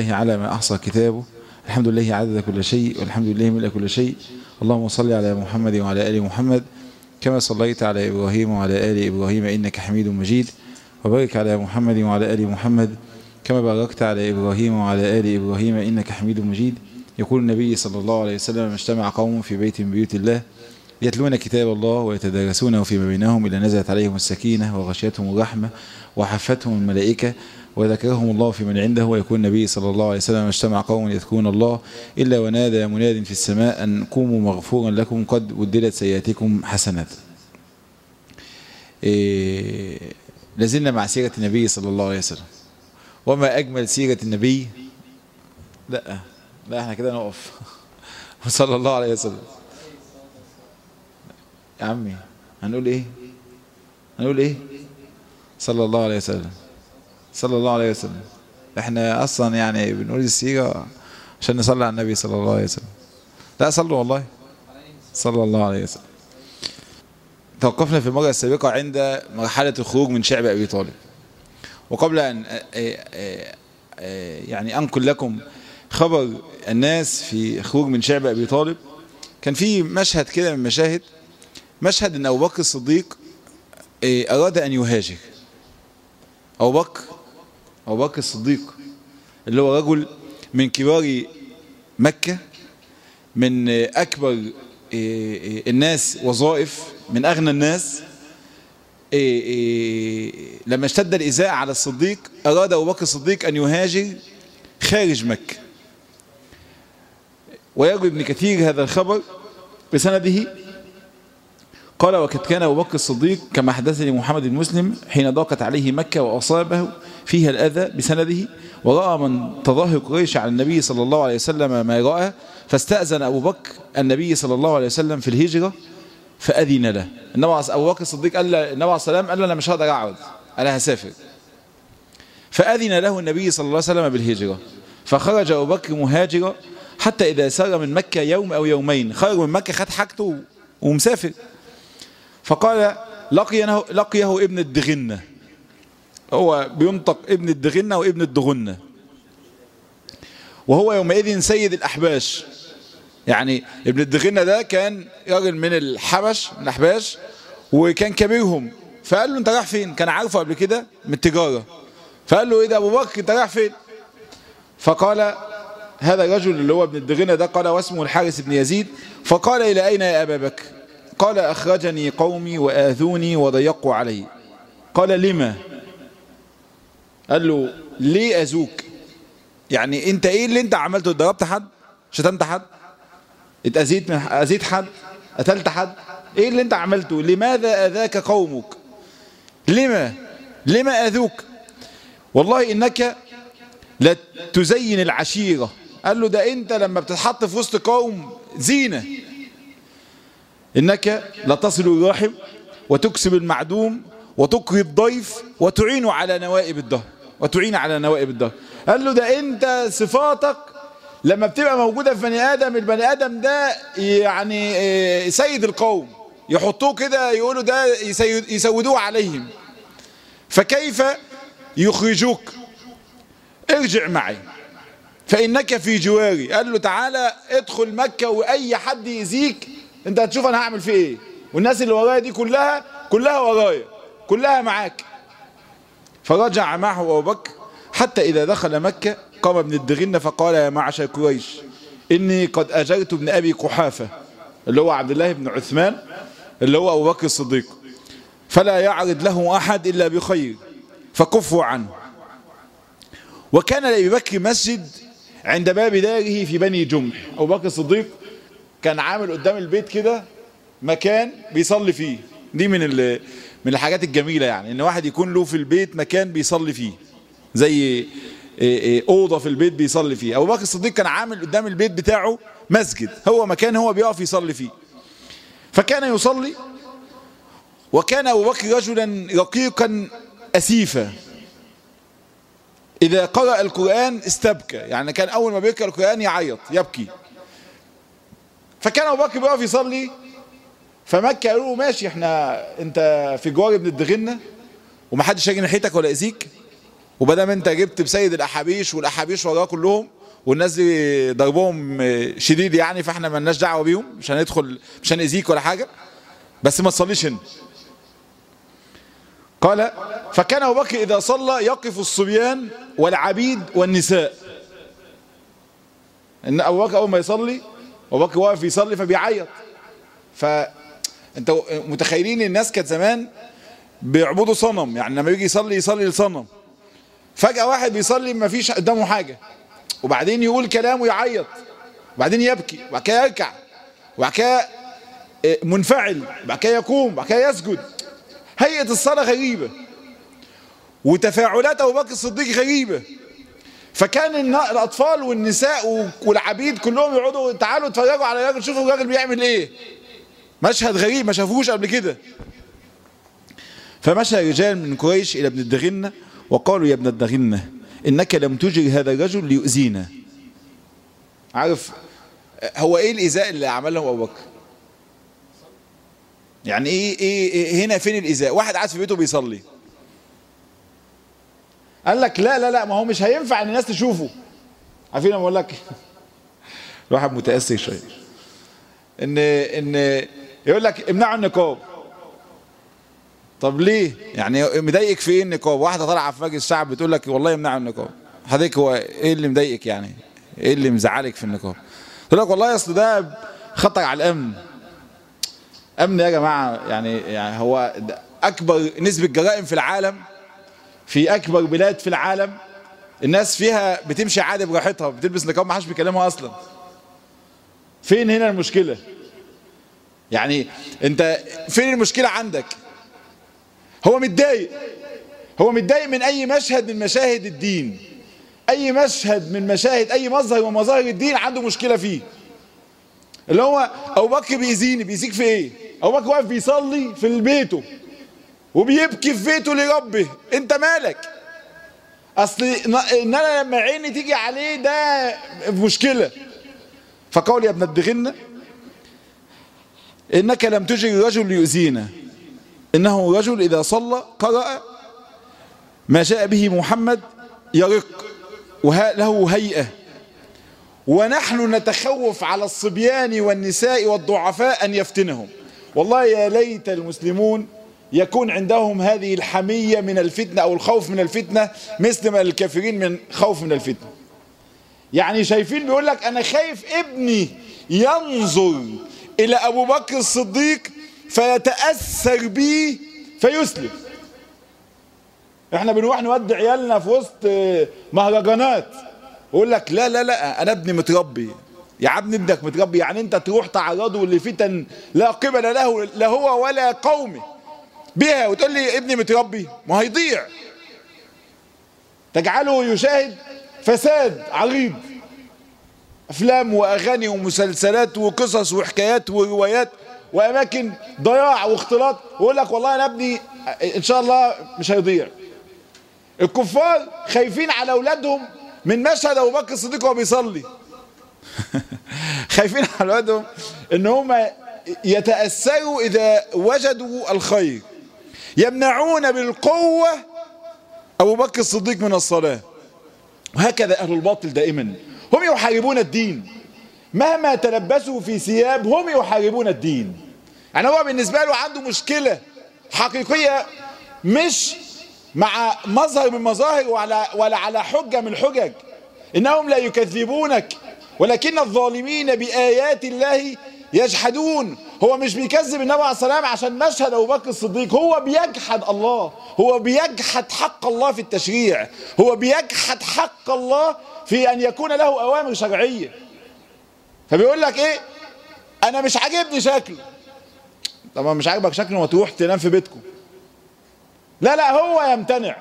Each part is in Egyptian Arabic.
لله على ما أحصى كتابه الحمد لله عدد كل شيء والحمد لله ملء كل شيء اللهم صل على محمد وعلى آل محمد كما صليت على إبراهيم وعلى آل إبراهيم إنك حميد مجيد وبارك على محمد وعلى آل محمد كما باركت على إبراهيم وعلى آل إبراهيم إنك حميد مجيد يقول النبي صلى الله عليه وسلم اجتمع قوم في بيت من بيوت الله يتلون كتاب الله ويتدارسونه فيما بينهم إلى نزلت عليهم السكينة وغشيتهم الرحمة وحفتهم الملائكة وذكرهم الله في من عنده ويكون النبي صلى الله عليه وسلم اجتمع قوم يذكرون الله إلا ونادى مناد في السماء أن قوموا مغفورا لكم قد ودلت سيئاتكم حسنات إيه لازلنا مع سيرة النبي صلى الله عليه وسلم وما أجمل سيرة النبي لا لا احنا كده نقف صلى الله عليه وسلم يا عمي هنقول ايه هنقول ايه صلى الله عليه وسلم صلى الله عليه وسلم احنا اصلا يعني بنقول السيرة عشان نصلي على النبي صلى الله عليه وسلم لا صلوا والله صلى الله عليه وسلم توقفنا في المرة السابقة عند مرحلة الخروج من شعب أبي طالب وقبل أن يعني أنقل لكم خبر الناس في خروج من شعب أبي طالب كان في مشهد كده من مشاهد مشهد أن أبو بكر الصديق أراد أن يهاجر أبو بكر أبو بكر الصديق اللي هو رجل من كبار مكة من أكبر الناس وظائف من أغنى الناس لما اشتد الإزاء على الصديق أراد أبو بكر الصديق أن يهاجر خارج مكة ويروي ابن كثير هذا الخبر بسنده قال وقد كان أبو بكر الصديق كما حدثني محمد المسلم حين ضاقت عليه مكة وأصابه فيها الأذى بسنده ورأى من تظاهر قريش على النبي صلى الله عليه وسلم ما رأى فاستأذن أبو بكر النبي صلى الله عليه وسلم في الهجرة فأذن له أبو بكر الصديق قال النبي عليه السلام قال له أنا مش هقدر أقعد أنا هسافر فأذن له النبي صلى الله عليه وسلم بالهجرة فخرج أبو بكر مهاجرا حتى إذا سار من مكة يوم أو يومين خرج من مكة خد حاجته ومسافر فقال لقيه, لقيه ابن الدغنة هو بينطق ابن الدغنة وابن الدغنة وهو يومئذ سيد الأحباش يعني ابن الدغنة ده كان راجل من الحبش من الأحباش وكان كبيرهم فقال له انت رايح فين كان عارفه قبل كده من التجارة فقال له ايه ده ابو بكر انت رايح فين فقال هذا الرجل اللي هو ابن الدغنة ده قال واسمه الحارث بن يزيد فقال إلى أين يا أبا بكر قال أخرجني قومي وآذوني وضيقوا علي قال لما قال له ليه أذوك يعني انت ايه اللي انت عملته ضربت حد شتمت حد اتأذيت من أذيت حد قتلت حد ايه اللي انت عملته لماذا أذاك قومك لما لما أذوك والله إنك لا تزين العشيرة قال له ده انت لما بتتحط في وسط قوم زينة انك لا تصل الرحم وتكسب المعدوم وتقري الضيف وتعين على نوائب الدهر وتعين على نوائب الدهر قال له ده انت صفاتك لما بتبقى موجودة في بني آدم البني آدم ده يعني سيد القوم يحطوه كده يقولوا ده يسودوه عليهم فكيف يخرجوك ارجع معي فإنك في جواري قال له تعالى ادخل مكة وأي حد يزيك انت هتشوف انا هعمل فيه ايه والناس اللي ورايا دي كلها كلها ورايا كلها معاك فرجع معه أبو بكر حتى إذا دخل مكة قام ابن الدغنة فقال يا معشر قريش إني قد أجرت ابن أبي قحافة اللي هو عبد الله بن عثمان اللي هو أبو بكر الصديق فلا يعرض له أحد إلا بخير فكفوا عنه وكان لأبي بكر مسجد عند باب داره في بني جمح أبو بكر الصديق كان عامل قدام البيت كده مكان بيصلي فيه دي من من الحاجات الجميلة يعني ان واحد يكون له في البيت مكان بيصلي فيه زي اوضه في البيت بيصلي فيه ابو بكر الصديق كان عامل قدام البيت بتاعه مسجد هو مكان هو بيقف يصلي فيه فكان يصلي وكان ابو بكر رجلا رقيقا اسيفا اذا قرأ القرآن استبكى يعني كان اول ما بيقرأ القرآن يعيط يبكي فكان ابو بكر بيقف يصلي فمكة قالوا له ماشي احنا انت في جوار ابن الدغنة ومحدش هيجي ناحيتك ولا يأذيك وبدل انت جبت بسيد الاحابيش والاحابيش وراه كلهم والناس دي ضربهم شديد يعني فاحنا مالناش دعوه بيهم مش هندخل مش هنأذيك ولا حاجه بس ما تصليش هنا قال فكان ابو بكر اذا صلى يقف الصبيان والعبيد والنساء ان ابو بكر اول ما يصلي ابو بكر واقف يصلي فبيعيط فانت متخيلين الناس كانت زمان بيعبدوا صنم يعني لما يجي يصلي يصلي لصنم فجأة واحد بيصلي ما فيش قدامه حاجة وبعدين يقول كلام ويعيط وبعدين يبكي وبعد كده يركع وبعد كده منفعل وبعد كده يقوم وبعد كده يسجد هيئة الصلاة غريبة وتفاعلات أبو بكر الصديق غريبة فكان الأطفال والنساء والعبيد كلهم يقعدوا تعالوا اتفرجوا على الراجل شوفوا الراجل بيعمل ايه مشهد غريب ما شافوش قبل كده فمشى رجال من قريش إلى ابن الدغنة وقالوا يا ابن الدغنة إنك لم تجري هذا الرجل ليؤذينا عارف هو ايه الإيذاء اللي عمله أبو بكر يعني إيه, إيه, إيه هنا فين الإيذاء واحد قاعد في بيته بيصلي قال لك لا لا لا ما هو مش هينفع ان الناس تشوفه عارفين لما اقول لك الواحد متاثر شويه ان ان يقول لك امنعوا النقاب طب ليه يعني مضايقك في ايه النقاب واحده طالعه في مجلس الشعب بتقول لك والله امنعوا النقاب حضرتك هو ايه اللي مضايقك يعني ايه اللي مزعلك في النقاب تقول لك والله اصل ده خطر على الامن امن يا جماعه يعني يعني هو اكبر نسبه جرائم في العالم في اكبر بلاد في العالم الناس فيها بتمشي عادي براحتها بتلبس نقاب ما حدش بيكلمها اصلا فين هنا المشكله يعني انت فين المشكله عندك هو متضايق هو متضايق من اي مشهد من مشاهد الدين اي مشهد من مشاهد اي مظهر من مظاهر الدين عنده مشكله فيه اللي هو ابو بكر بيأذيني بيأذيك في ايه ابو بكر واقف بيصلي في بيته وبيبكي في بيته لربه انت مالك اصل ان انا لما عيني تيجي عليه ده مشكله فقال يا ابن الدغنه انك لم تجري رجل ليؤذينا انه رجل اذا صلى قرأ ما جاء به محمد يرق وله هيئه ونحن نتخوف على الصبيان والنساء والضعفاء ان يفتنهم والله يا ليت المسلمون يكون عندهم هذه الحمية من الفتنة أو الخوف من الفتنة مثل ما الكافرين من خوف من الفتنة يعني شايفين بيقول لك أنا خايف ابني ينظر إلى أبو بكر الصديق فيتأثر بيه فيسلم احنا بنروح نودي عيالنا في وسط مهرجانات يقول لك لا لا لا انا ابني متربي يا عم ابنك متربي يعني انت تروح تعرضه لفتن لا قبل له لا هو ولا قومه بها وتقول لي ابني متربي ما هيضيع تجعله يشاهد فساد عريض افلام واغاني ومسلسلات وقصص وحكايات وروايات واماكن ضياع واختلاط ويقول لك والله انا ابني ان شاء الله مش هيضيع الكفار خايفين على اولادهم من مشهد ابو بكر الصديق وهو بيصلي خايفين على اولادهم ان هم يتاثروا اذا وجدوا الخير يمنعون بالقوة أبو بكر الصديق من الصلاة وهكذا أهل الباطل دائما هم يحاربون الدين مهما تلبسوا في ثياب هم يحاربون الدين يعني هو بالنسبة له عنده مشكلة حقيقية مش مع مظهر من مظاهر ولا, ولا على حجة من الحجج إنهم لا يكذبونك ولكن الظالمين بآيات الله يجحدون هو مش بيكذب النبي عليه السلام عشان مشهد ابو بكر الصديق هو بيجحد الله هو بيجحد حق الله في التشريع هو بيجحد حق الله في ان يكون له اوامر شرعيه فبيقول لك ايه انا مش عاجبني شكله طبعا مش عاجبك شكله ما تروح تنام في بيتكم لا لا هو يمتنع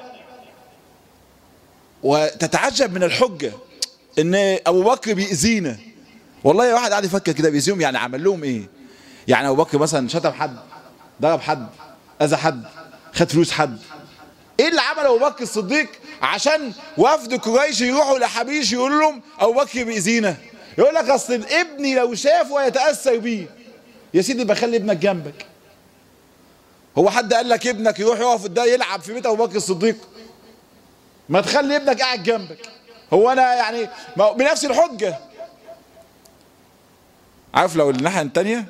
وتتعجب من الحجه ان ابو بكر بيأذينا والله واحد قاعد يفكر كده بيأذيهم يعني عمل لهم ايه يعني ابو بكر مثلا شتم حد ضرب حد اذى حد خد فلوس حد ايه اللي عمله ابو بكر الصديق عشان وفد قريش يروحوا لحبيش يقولوا لهم ابو بكر بيأذينا يقول لك اصل ابني لو شافه يتاثر بيه يا سيدي بخلي ابنك جنبك هو حد قال لك ابنك يروح يقف ده يلعب في بيت ابو بكر الصديق ما تخلي ابنك قاعد جنبك هو انا يعني ما هو بنفس الحجه عارف لو الناحيه الثانيه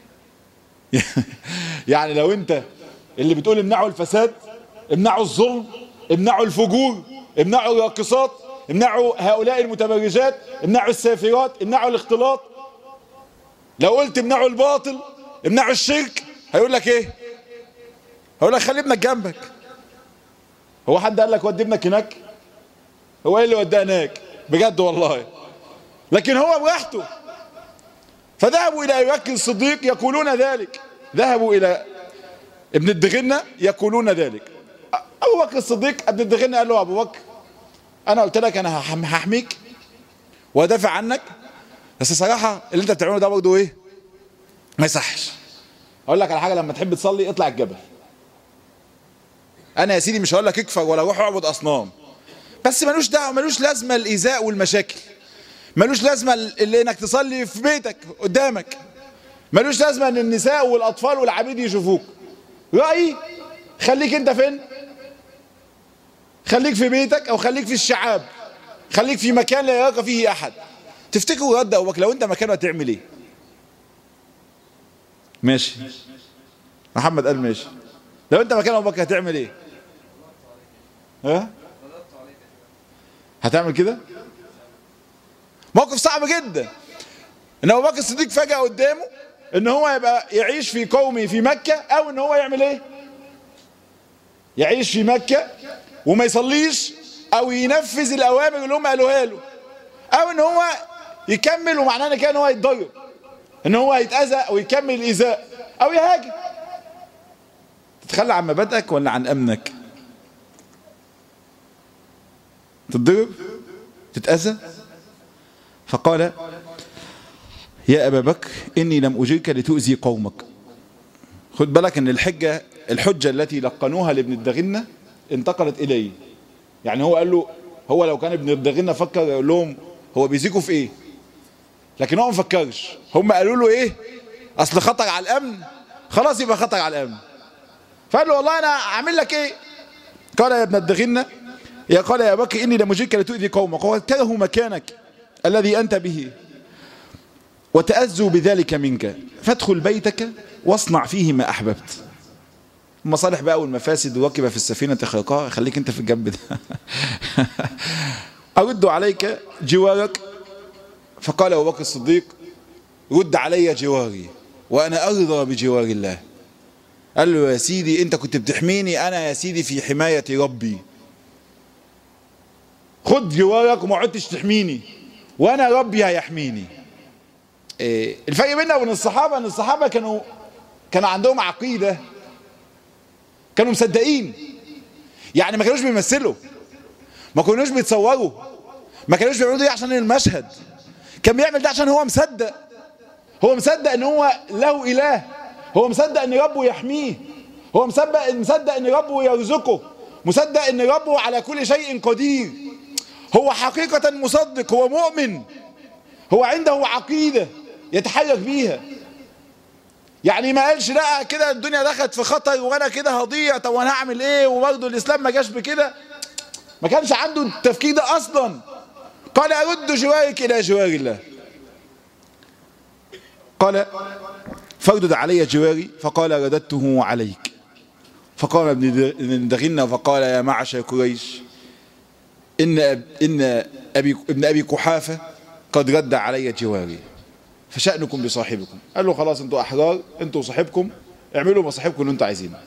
يعني لو انت اللي بتقول امنعوا الفساد امنعوا الظلم امنعوا الفجور امنعوا الراقصات امنعوا هؤلاء المتبرجات امنعوا السافرات امنعوا الاختلاط لو قلت امنعوا الباطل امنعوا الشرك هيقول لك ايه هيقول لك خلي ابنك جنبك هو حد قال لك ودي ابنك هناك هو ايه اللي وداه هناك بجد والله لكن هو براحته فذهبوا الى ابي بكر الصديق يقولون ذلك ذهبوا الى ابن الدغنة يقولون ذلك ابو بكر الصديق ابن الدغنة قال له ابو بكر انا قلت لك انا هحميك وادافع عنك بس صراحة اللي انت بتعمله ده برضه ايه ما يصحش اقول لك على حاجة لما تحب تصلي اطلع الجبل انا يا سيدي مش هقول لك اكفر ولا روح اعبد اصنام بس ملوش دعوه ملوش لازمه الايذاء والمشاكل ملوش لازمه اللي انك تصلي في بيتك قدامك ملوش لازمه ان النساء والاطفال والعبيد يشوفوك رايي خليك انت فين خليك في بيتك او خليك في الشعاب خليك في مكان لا يراك فيه احد تفتكروا رد ابوك لو انت مكانه هتعمل ايه ماشي محمد قال ماشي لو انت مكان ابو بكر هتعمل ايه ها هتعمل كده موقف صعب جدا ان ابو بكر الصديق فجأة قدامه ان هو يبقى يعيش في قومه في مكة او ان هو يعمل ايه يعيش في مكة وما يصليش او ينفذ الاوامر اللي هم قالوها له او ان هو يكمل ومعناه كده ان هو يتضرر ان هو يتأذى او يكمل الايذاء او يهاجم تتخلى عن مبادئك ولا عن امنك تتضرب تتأذى فقال يا أبا بكر إني لم أجرك لتؤذي قومك خد بالك ان الحجة الحجة التي لقنوها لابن الدغنة انتقلت إليه يعني هو قال له هو لو كان ابن الدغنة فكر يقول لهم هو بيزيكوا في ايه لكن هو ما فكرش هم قالوا له ايه اصل خطر على الامن خلاص يبقى خطر على الامن فقال له والله انا اعمل لك ايه قال يا ابن الدغنة يا قال يا بكر اني لمجيك لتؤذي قومك وكره مكانك الذي انت به وتأذوا بذلك منك فادخل بيتك واصنع فيه ما احببت المصالح بقى والمفاسد وكب في السفينة خلقها خليك انت في الجنب ده ارد عليك جوارك فقال ابو بكر الصديق رد علي جواري وانا ارضى بجوار الله قال له يا سيدي انت كنت بتحميني انا يا سيدي في حماية ربي خد جوارك وما عدتش تحميني وانا ربي هيحميني إيه الفرق بيننا وبين الصحابة ان الصحابة كانوا كانوا عندهم عقيدة كانوا مصدقين يعني ما كانوش بيمثلوا ما كانوش بيتصوروا ما كانوش بيعملوا دي عشان المشهد كان بيعمل ده عشان هو مصدق هو مصدق ان هو له اله هو مصدق ان ربه يحميه هو مصدق مصدق ان ربه يرزقه مصدق ان ربه على كل شيء قدير هو حقيقة مصدق هو مؤمن هو عنده عقيدة يتحرك بيها يعني ما قالش لا كده الدنيا دخلت في خطر وانا كده هضيع طب وانا هعمل ايه وبرضه الاسلام ما جاش بكده ما كانش عنده التفكير ده اصلا قال ارد جوارك الى جوار الله قال فردد علي جواري فقال رددته عليك فقام ابن دغنة فقال يا معشر قريش إن, أب إن أبي ابن أبي قحافة قد رد علي جواري فشأنكم بصاحبكم قال له خلاص انتوا أحرار انتوا صاحبكم اعملوا ما صاحبكم اللي انتوا عايزينه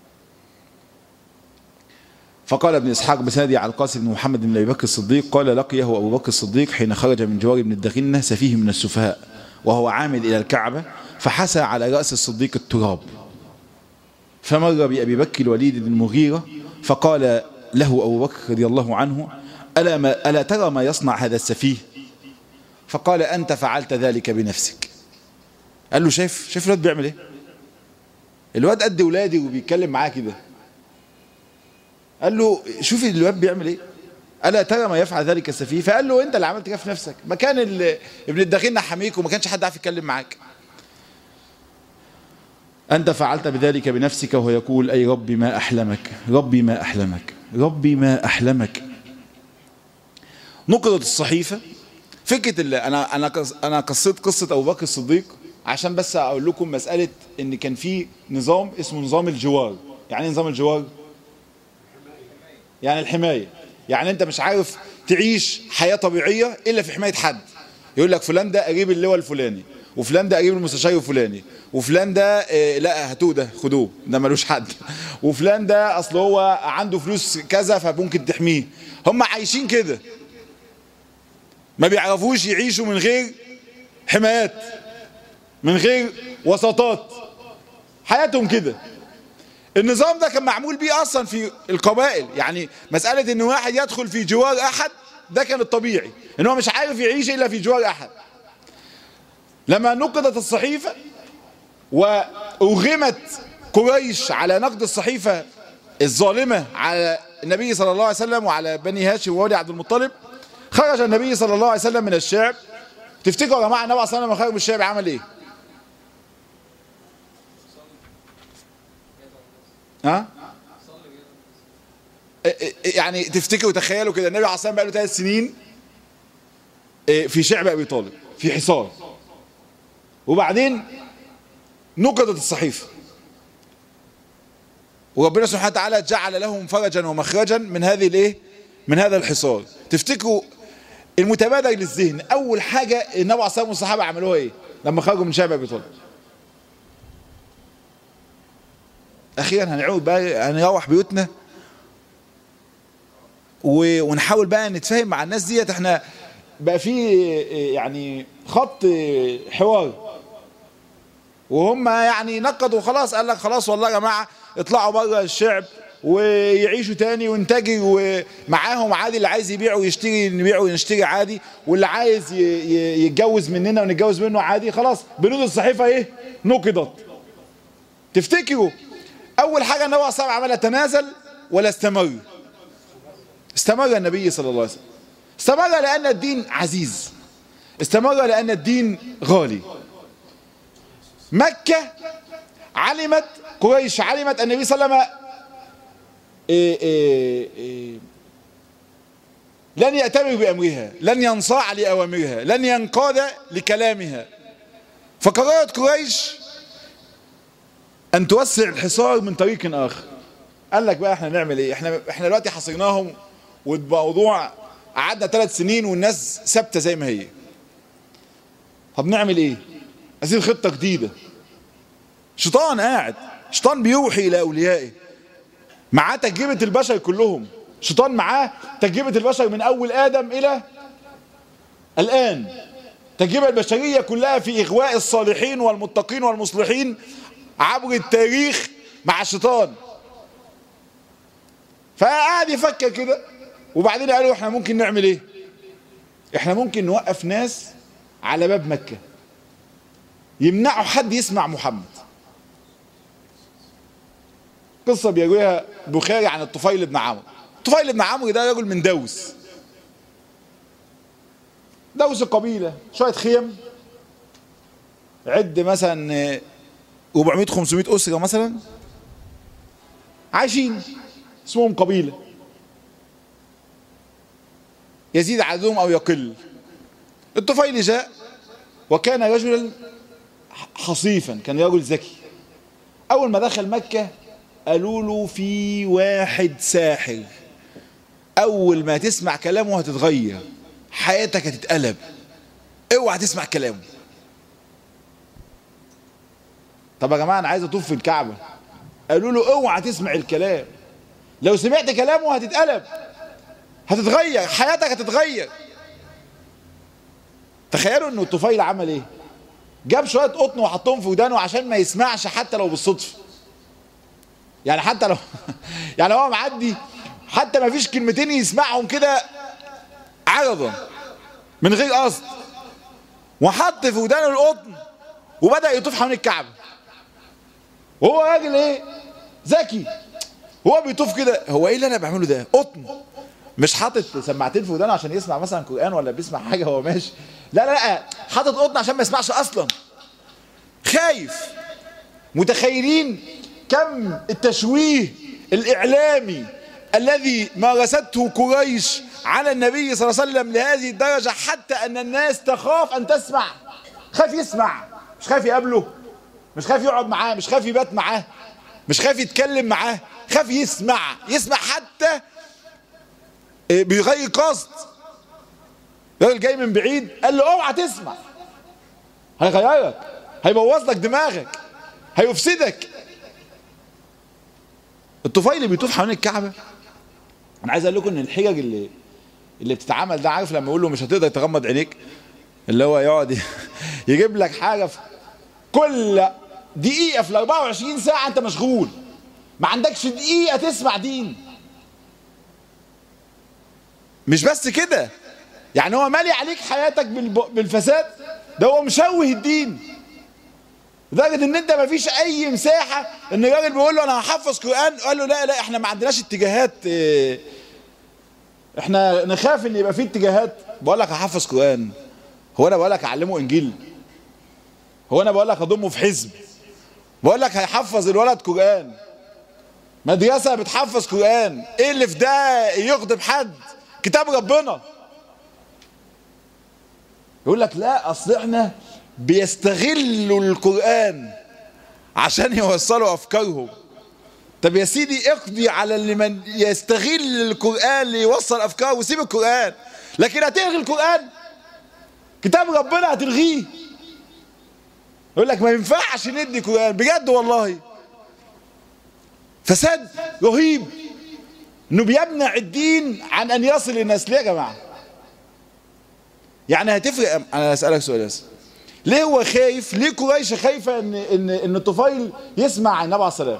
فقال ابن إسحاق بسندي على القاسم بن محمد بن أبي بكر الصديق قال لقيه أبو بكر الصديق حين خرج من جوار ابن الدغنة سفيه من السفهاء وهو عامل إلى الكعبة فحسى على رأس الصديق التراب فمر بأبي بكر الوليد بن المغيرة فقال له أبو بكر رضي الله عنه ألا, ما ألا ترى ما يصنع هذا السفيه فقال أنت فعلت ذلك بنفسك قال له شايف شايف الواد بيعمل ايه الواد قد ولادي وبيتكلم معاه كده قال له شوفي الواد بيعمل ايه ألا ترى ما يفعل ذلك السفيه فقال له انت اللي عملت كده في نفسك ما كان ابن الدخيل حميك وما كانش حد عارف يتكلم معاك أنت فعلت بذلك بنفسك وهو يقول أي ربي ما أحلمك ربي ما أحلمك ربي ما أحلمك نقضت الصحيفة فكرة اللي انا انا قص- انا قصيت قصة ابو بكر الصديق عشان بس اقول لكم مسألة ان كان في نظام اسمه نظام الجوار يعني ايه نظام الجوار يعني الحماية يعني انت مش عارف تعيش حياة طبيعية الا في حماية حد يقول لك فلان ده قريب اللواء الفلاني وفلان ده قريب المستشار الفلاني وفلان ده اه لا هاتوه ده خدوه ده ملوش حد وفلان ده اصل هو عنده فلوس كذا فممكن تحميه هم عايشين كده ما بيعرفوش يعيشوا من غير حمايات من غير وسطات حياتهم كده النظام ده كان معمول بيه اصلا في القبائل يعني مسألة ان واحد يدخل في جوار احد ده كان الطبيعي ان هو مش عارف يعيش الا في جوار احد لما نقضت الصحيفة وأغمت قريش على نقد الصحيفة الظالمة على النبي صلى الله عليه وسلم وعلى بني هاشم وولي عبد المطلب خرج النبي صلى الله عليه وسلم من الشعب تفتكروا يا جماعة النبي صلى الله عليه وسلم لما خرج من الشعب عمل ايه؟ ها؟ يعني تفتكروا تخيلوا كده النبي عليه الصلاه والسلام بقى له ثلاث سنين في شعب ابي طالب في حصار وبعدين نقضت الصحيفه وربنا سبحانه وتعالى جعل لهم فرجا ومخرجا من هذه الايه من هذا الحصار تفتكروا المتبادر للذهن اول حاجه النبي عليه الصلاه والسلام والصحابه عملوها ايه لما خرجوا من شعب ابي طالب اخيرا هنعود بقى هنروح بيوتنا ونحاول بقى نتفاهم مع الناس ديت احنا بقى في يعني خط حوار وهم يعني نقضوا خلاص قال لك خلاص والله يا جماعه اطلعوا بره الشعب ويعيشوا تاني وانتاجي ومعاهم عادي اللي عايز يبيع ويشتري نبيع ونشتري عادي واللي عايز يتجوز مننا ونتجوز منه عادي خلاص بنود الصحيفه ايه نقضت تفتكروا اول حاجه النبي صلى الله عليه وسلم عملها تنازل ولا استمر استمر النبي صلى الله عليه وسلم استمر لان الدين عزيز استمر لان الدين غالي مكة علمت قريش علمت النبي صلى الله عليه وسلم إيه إيه إيه لن يأتمر بأمرها لن ينصاع لأوامرها لن ينقاد لكلامها فقررت قريش أن توسع الحصار من طريق آخر قال لك بقى احنا نعمل ايه احنا احنا دلوقتي حصرناهم والموضوع قعدنا ثلاث سنين والناس ثابته زي ما هي طب نعمل ايه عايزين خطه جديده شيطان قاعد شيطان بيوحي الى اوليائه معاه تجربه البشر كلهم شيطان معاه تجربه البشر من اول ادم الى الان التجربه البشريه كلها في اغواء الصالحين والمتقين والمصلحين عبر التاريخ مع الشيطان فقعد يفكر كده وبعدين قالوا احنا ممكن نعمل ايه احنا ممكن نوقف ناس على باب مكة يمنعوا حد يسمع محمد قصة بيرويها البخاري عن الطفيل بن عمرو الطفيل بن عمرو ده رجل من دوس دوس قبيلة شوية خيم عد مثلا 400 500 أسرة مثلا عايشين اسمهم قبيلة يزيد عددهم أو يقل الطفيل جاء وكان رجلا حصيفا كان رجل ذكي أول ما دخل مكة قالوا له في واحد ساحر أول ما تسمع كلامه هتتغير حياتك هتتقلب اوعى تسمع كلامه طب يا جماعة أنا عايز أطوف في الكعبة قالوا له اوعى تسمع الكلام لو سمعت كلامه هتتقلب هتتغير حياتك هتتغير تخيلوا ان الطفيل عمل ايه جاب شويه قطن وحطهم في ودانه عشان ما يسمعش حتى لو بالصدفه يعني حتى لو يعني هو معدي حتى ما فيش كلمتين يسمعهم كده عرضا من غير قصد وحط في ودانه القطن وبدا يطوف حوالين الكعبه وهو راجل ايه ذكي هو بيطوف كده هو ايه اللي انا بعمله ده قطن مش حاطط سماعتين في ودانه عشان يسمع مثلا قران ولا بيسمع حاجه هو ماشي لا لا لا حاطط قطن عشان ما يسمعش اصلا خايف متخيلين كم التشويه الاعلامي الذي مارسته قريش على النبي صلى الله عليه وسلم لهذه الدرجة حتى أن الناس تخاف أن تسمع خاف يسمع مش خايف يقابله مش خايف يقعد معاه مش خايف يبات معاه مش خايف يتكلم معاه خاف يسمع يسمع حتى بغير قصد راجل جاي من بعيد قال له اوعى تسمع هيغيرك هيبوظ لك دماغك هيفسدك الطفيل بيطوف حوالين الكعبه انا عايز اقول لكم ان الحجج اللي اللي بتتعمل ده عارف لما يقول له مش هتقدر تغمض عينيك اللي هو يقعد يجيب لك حاجه في كل دقيقه في ال 24 ساعه انت مشغول ما عندكش دقيقه تسمع دين مش بس كده يعني هو مالي عليك حياتك بالفساد ده هو مشوه الدين لدرجه ان انت ما فيش اي مساحه ان الراجل بيقول له انا هحفظ قران قال له لا لا احنا ما عندناش اتجاهات احنا نخاف ان يبقى في اتجاهات بقول لك هحفظ قران هو انا بقول لك اعلمه انجيل هو انا بقول لك اضمه في حزب بقول لك هيحفظ الولد قران مدرسه بتحفظ قران ايه اللي في ده يغضب حد كتاب ربنا يقول لك لا اصل احنا بيستغلوا القرآن عشان يوصلوا افكارهم طب يا سيدي اقضي على اللي من يستغل القرآن ليوصل افكاره وسيب القرآن لكن هتلغي القرآن كتاب ربنا هتلغيه يقول لك ما ينفعش ندي قرآن بجد والله فساد رهيب انه بيمنع الدين عن ان يصل للناس ليه يا جماعه يعني هتفرق انا اسالك سؤال بس ليه هو خايف ليه قريش خايفه ان ان ان الطفيل يسمع عن النبي عليه السلام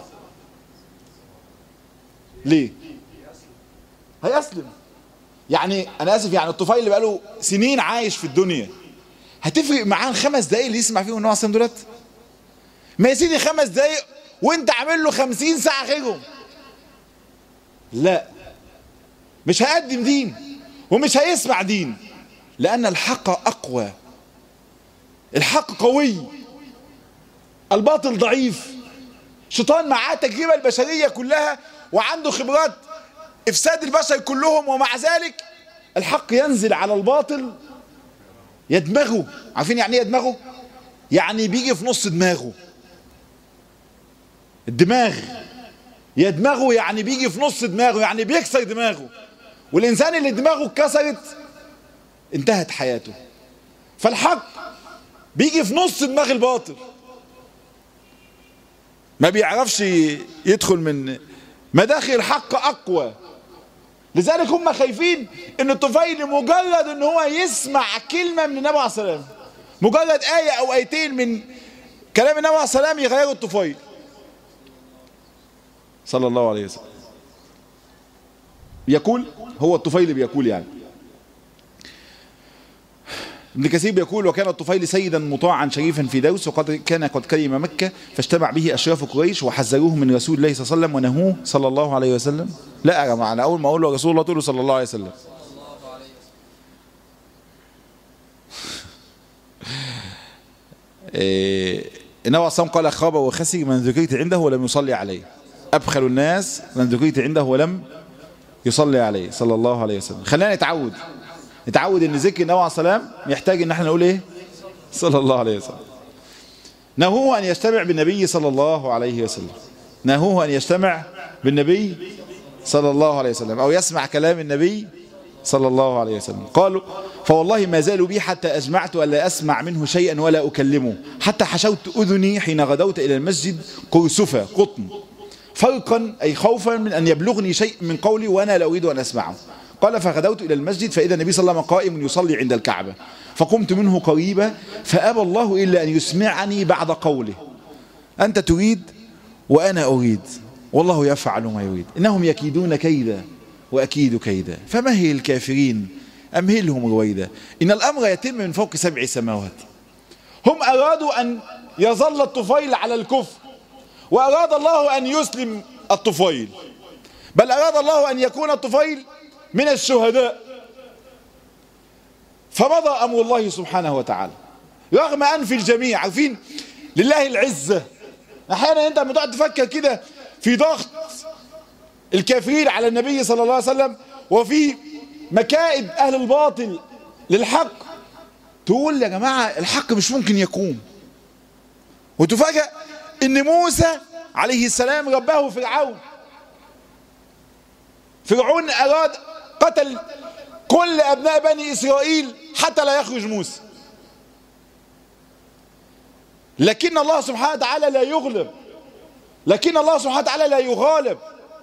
ليه هيسلم يعني انا اسف يعني الطفيل اللي بقاله سنين عايش في الدنيا هتفرق معاه الخمس دقايق اللي يسمع فيهم النبي عليه السلام دولت ما يا سيدي خمس دقايق وانت عامل له خمسين ساعه غيرهم لا مش هيقدم دين ومش هيسمع دين لأن الحق أقوى الحق قوي الباطل ضعيف شيطان معاه تجربة البشرية كلها وعنده خبرات إفساد البشر كلهم ومع ذلك الحق ينزل على الباطل يدمغه عارفين يعني ايه يدمغه يعني بيجي في نص دماغه الدماغ يدمغه يعني بيجي في نص دماغه يعني بيكسر دماغه والإنسان اللي دماغه اتكسرت انتهت حياته فالحق بيجي في نص دماغ الباطل ما بيعرفش يدخل من مداخل الحق اقوى لذلك هم خايفين ان الطفيل مجرد ان هو يسمع كلمة من النبي عليه السلام مجرد آية او آيتين من كلام النبي عليه السلام يغيروا الطفيل صلى الله عليه وسلم يقول هو الطفيل بيقول يعني ابن كثير بيقول وكان الطفيل سيدا مطاعا شريفا في دوس وقد كان قد كلم مكة فاجتمع به أشراف قريش وحذروه من رسول الله صلى الله عليه وسلم ونهوه صلى الله عليه وسلم لا يا جماعة أنا أول ما أقول له رسول الله تقول له صلى الله عليه وسلم إيه النبي صلى قال خاب وخسر من ذكرت عنده ولم يصلي عليه أبخل الناس من ذكرت عنده ولم يصلي عليه صلى الله عليه وسلم خلينا نتعود نتعود ان ذكر النبي عليه السلام يحتاج ان احنا نقول ايه صلى الله عليه وسلم نهوه ان يجتمع بالنبي صلى الله عليه وسلم نهوه ان يجتمع بالنبي صلى الله عليه وسلم او يسمع كلام النبي صلى الله عليه وسلم قالوا فوالله ما زالوا بي حتى أجمعت ألا أسمع منه شيئا ولا أكلمه حتى حشوت أذني حين غدوت إلى المسجد قرسفة قطن فرقا أي خوفا من أن يبلغني شيء من قولي وأنا لا أريد أن أسمعه قال فغدوت إلى المسجد فإذا النبي صلى الله عليه وسلم قائم يصلي عند الكعبة فقمت منه قريبا فأبى الله إلا أن يسمعني بعد قوله أنت تريد وأنا أريد والله يفعل ما يريد إنهم يكيدون كيدا وأكيد كيدا فمهل الكافرين أمهلهم رويدا إن الأمر يتم من فوق سبع سماوات هم أرادوا أن يظل الطفيل على الكفر وأراد الله أن يسلم الطفيل بل أراد الله أن يكون الطفيل من الشهداء فمضى أمر الله سبحانه وتعالى رغم أنف الجميع عارفين لله العزة أحيانا أنت لما تقعد تفكر كده في ضغط الكافرين على النبي صلى الله عليه وسلم وفي مكائد أهل الباطل للحق تقول يا جماعة الحق مش ممكن يقوم وتفاجأ ان موسى عليه السلام رباه فرعون فرعون أراد قتل كل أبناء بني إسرائيل حتى لا يخرج موسى لكن الله سبحانه وتعالى لا يغلب لكن الله سبحانه وتعالى لا يغالب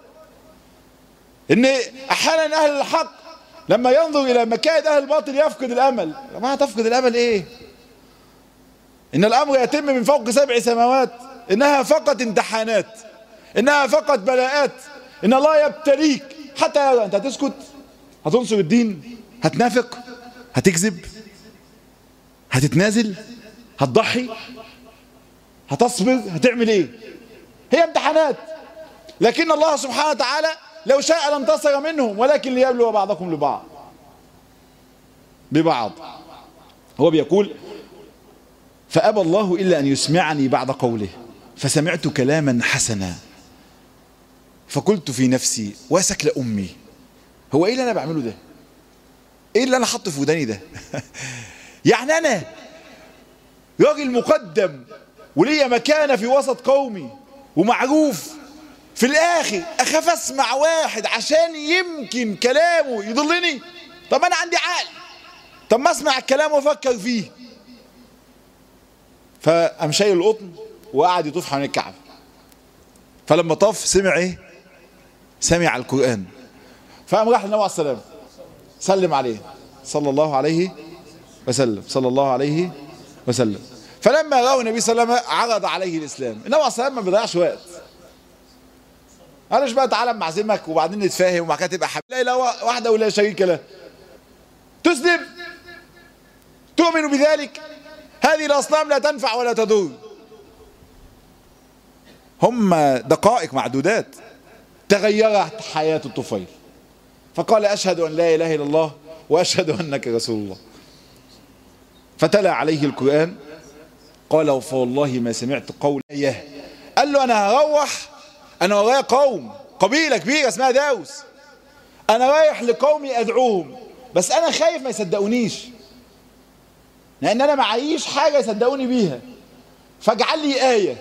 ان احيانا اهل الحق لما ينظر الى مكائد اهل الباطل يفقد الامل يا جماعه تفقد الامل ايه ان الامر يتم من فوق سبع سماوات انها فقط امتحانات انها فقط بلاءات ان الله يبتليك حتى انت هتسكت هتنصر الدين هتنافق هتكذب هتتنازل هتضحي هتصبر هتعمل ايه هي امتحانات لكن الله سبحانه وتعالى لو شاء لانتصر منهم ولكن ليبلو بعضكم لبعض ببعض هو بيقول فأبى الله إلا أن يسمعني بعد قوله فسمعت كلاما حسنا فقلت في نفسي وسكل أمي هو إيه اللي أنا بعمله ده إيه اللي أنا حاطه في وداني ده يعني أنا راجل مقدم وليا مكانة في وسط قومي ومعروف في الاخر اخاف اسمع واحد عشان يمكن كلامه يضلني طب انا عندي عقل طب ما اسمع الكلام وافكر فيه فقام شايل القطن وقعد يطوف حوالين الكعبه فلما طاف سمع ايه سمع القران فقام راح للنبي عليه السلام سلم عليه صلى الله عليه وسلم صلى الله عليه وسلم فلما راوا النبي صلى الله عليه وسلم عرض عليه الاسلام النبي عليه السلام ما بيضيعش وقت قالش بقى تعالى معزمك وبعدين نتفاهم وبعد كده تبقى حبيب لا اله واحده ولا شريك له تسلم تؤمن بذلك هذه الاصنام لا تنفع ولا تضر هم دقائق معدودات تغيرت حياة الطفيل فقال أشهد أن لا إله إلا الله وأشهد أنك رسول الله فتلا عليه القرآن قال فوالله ما سمعت قول إيه قال له أنا هروح أنا ورايا قوم قبيلة كبيرة اسمها داوس أنا رايح لقومي أدعوهم بس أنا خايف ما يصدقونيش لأن أنا معيش حاجة يصدقوني بيها فاجعل لي آية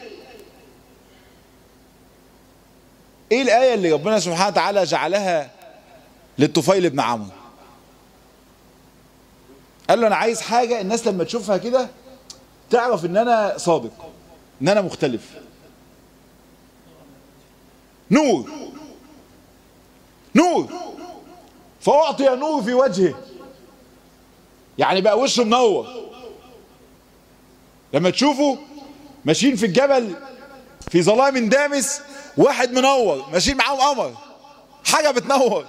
إيه الآية اللي ربنا سبحانه وتعالى جعلها للطفيل بن عمرو قال له أنا عايز حاجة الناس لما تشوفها كده تعرف إن أنا صادق إن أنا مختلف نور نور فأعطي نور في وجهه يعني بقى وشه منور لما تشوفوا ماشيين في الجبل في ظلام دامس واحد منور ماشيين معاهم قمر حاجة بتنور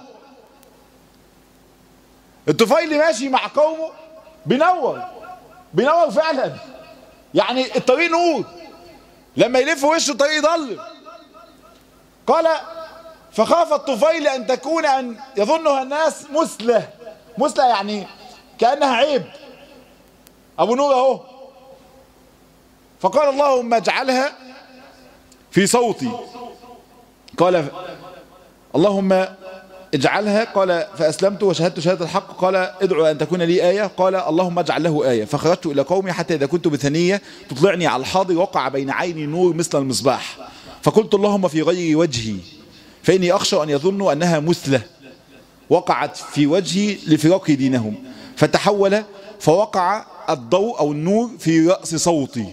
الطفيل ماشي مع قومه بينور بينور فعلا يعني الطريق نور لما يلف وشه الطريق يضلم قال فخاف الطفيل أن تكون أن يظنها الناس مسلة مسلة يعني كأنها عيب أبو نور أهو فقال اللهم اجعلها في صوتي قال اللهم اجعلها قال فأسلمت وشهدت شهادة الحق قال ادعو أن تكون لي آية قال اللهم اجعل له آية فخرجت إلى قومي حتى إذا كنت بثنية تطلعني على الحاضر وقع بين عيني نور مثل المصباح فقلت اللهم في غير وجهي فإني أخشى أن يظنوا أنها مثلة وقعت في وجهي لفراق دينهم فتحول فوقع الضوء أو النور في رأس صوتي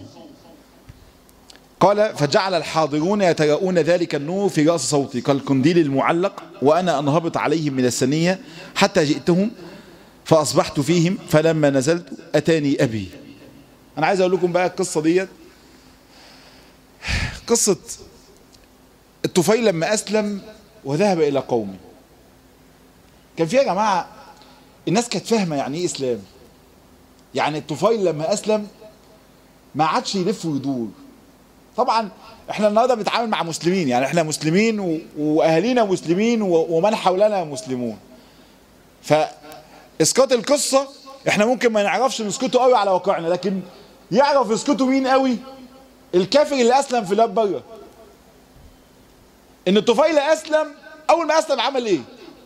قال فجعل الحاضرون يتراءون ذلك النور في رأس صوتي كالقنديل المعلق وأنا أنهبط عليهم من السنية حتى جئتهم فأصبحت فيهم فلما نزلت أتاني أبي أنا عايز أقول لكم بقى القصة ديت قصة الطفيل لما أسلم وذهب إلى قومه كان فيها يا جماعة الناس كانت فاهمة يعني إيه إسلام يعني الطفيل لما أسلم ما عادش يلف ويدور طبعا احنا النهارده بنتعامل مع مسلمين يعني احنا مسلمين و... واهالينا مسلمين و... ومن حولنا مسلمون فاسقاط القصه احنا ممكن ما نعرفش نسكته قوي على واقعنا لكن يعرف يسكته مين قوي الكافر اللي اسلم في بلاد بره ان الطفيل اسلم اول ما اسلم عمل ايه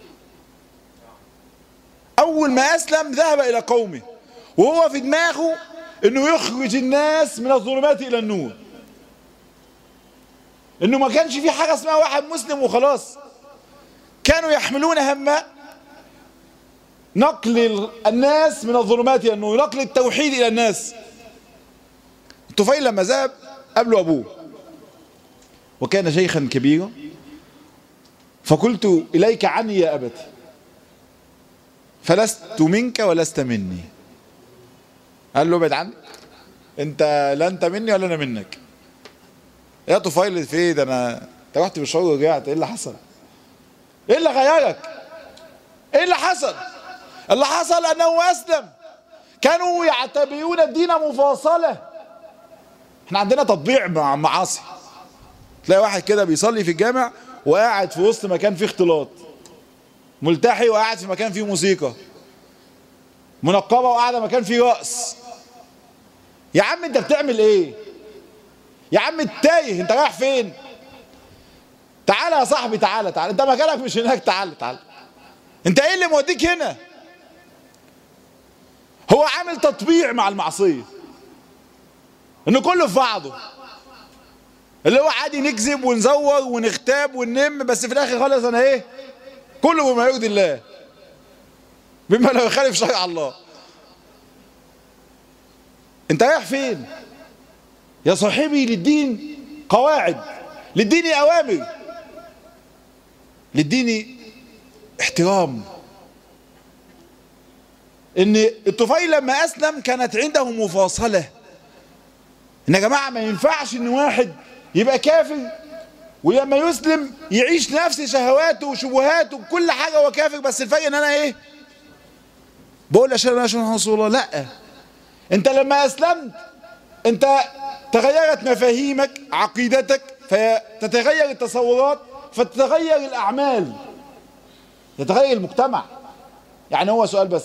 اول ما اسلم ذهب الى قومه وهو في دماغه انه يخرج الناس من الظلمات الى النور انه ما كانش في حاجه اسمها واحد مسلم وخلاص كانوا يحملون هم نقل الناس من الظلمات الى النور نقل التوحيد الى الناس الطفيل لما ذهب قابله ابوه وكان شيخا كبيرا فقلت اليك عني يا ابتي فلست منك ولست مني قال له ابعد عني انت لا انت مني ولا انا منك يا طفيل في ايه ده انا انت رحت بالشعور ورجعت ايه اللي حصل ايه اللي غيرك ايه اللي حصل اللي حصل انه اسلم كانوا يعتبرون الدين مفاصله احنا عندنا تطبيع مع معاصي تلاقي واحد كده بيصلي في الجامع وقاعد في وسط مكان فيه اختلاط ملتحي وقاعد في مكان فيه موسيقى منقبه وقاعده مكان فيه رقص يا عم انت بتعمل ايه يا عم التايه انت رايح فين تعالى يا صاحبي تعالى تعالى انت مكانك مش هناك تعالى تعالى انت ايه اللي موديك هنا هو عامل تطبيع مع المعصيه انه كله في بعضه اللي هو عادي نكذب ونزور ونغتاب وننم بس في الاخر خالص انا ايه كله بما يرضي الله بما لا يخالف شرع الله انت رايح فين يا صاحبي للدين قواعد للدين اوامر للدين احترام ان الطفيل لما اسلم كانت عنده مفاصله ان يا جماعه ما ينفعش ان واحد يبقى كافر ولما يسلم يعيش نفس شهواته وشبهاته وكل حاجه هو كافر بس الفرق ان انا ايه بقول اشهد ان لا اله الا الله رسول الله لا انت لما اسلمت انت تغيرت مفاهيمك عقيدتك فتتغير التصورات فتتغير الاعمال يتغير المجتمع يعني هو سؤال بس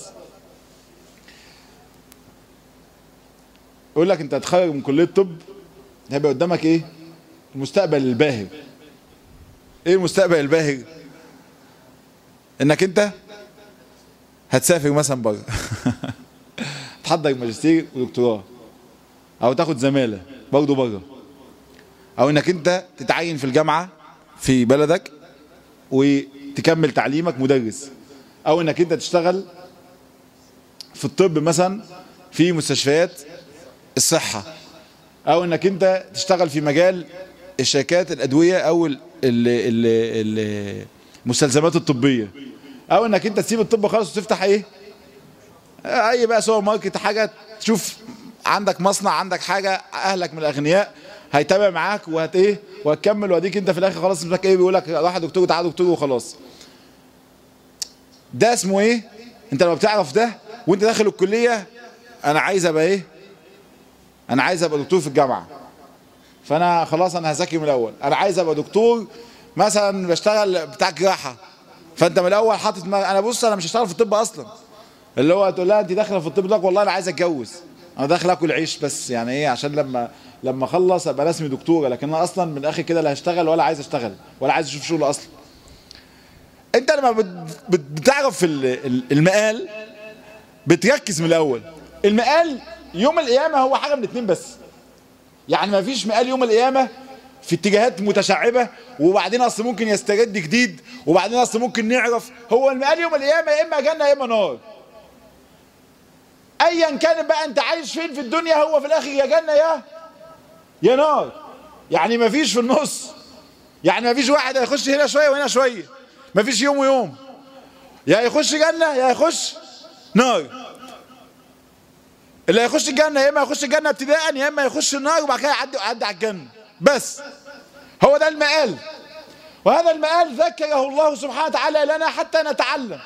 يقول لك انت هتخرج من كليه الطب هيبقى قدامك ايه المستقبل الباهر ايه المستقبل الباهر انك انت هتسافر مثلا بره تحضر ماجستير ودكتوراه او تاخد زماله برضه بره او انك انت تتعين في الجامعه في بلدك وتكمل تعليمك مدرس او انك انت تشتغل في الطب مثلا في مستشفيات الصحه او انك انت تشتغل في مجال الشركات الادويه او ال ال ال المستلزمات الطبيه او انك انت تسيب الطب خالص وتفتح ايه اي بقى سوبر ماركت حاجه تشوف عندك مصنع عندك حاجه اهلك من الاغنياء هيتابع معاك وهت ايه وهتكمل واديك انت في الاخر خلاص اسمك ايه بيقول لك راح دكتور تعالى دكتور وخلاص ده اسمه ايه انت لما بتعرف ده وانت داخل الكليه انا عايز ابقى ايه انا عايز ابقى دكتور في الجامعه فانا خلاص انا هذاكر من الاول انا عايز ابقى دكتور مثلا بشتغل بتاع جراحه فانت من الاول حاطط انا بص انا مش هشتغل في الطب اصلا اللي هو تقول لها انت داخله في الطب لك والله انا عايز اتجوز انا داخل اكل عيش بس يعني ايه عشان لما لما اخلص ابقى رسمي دكتوره لكن انا اصلا من الاخر كده لا هشتغل ولا عايز اشتغل ولا عايز اشوف شغل اصلا انت لما بتعرف المقال بتركز من الاول المقال يوم القيامه هو حاجه من اتنين بس يعني ما فيش مقال يوم القيامه في اتجاهات متشعبه وبعدين اصل ممكن يستجد جديد وبعدين اصل ممكن نعرف هو المقال يوم القيامه يا اما جنه يا اما نار ايا كان بقى انت عايش فين في الدنيا هو في الاخر يا جنه يا يا نار يعني ما فيش في النص يعني ما فيش واحد هيخش هنا شويه وهنا شويه ما فيش يوم ويوم يا يخش جنه يا يخش نار اللي هيخش الجنه يا اما يخش الجنه ابتداء يا اما يخش النار وبعد كده يعدي يعدي على الجنه بس هو ده المقال وهذا المقال ذكره الله سبحانه وتعالى لنا حتى نتعلم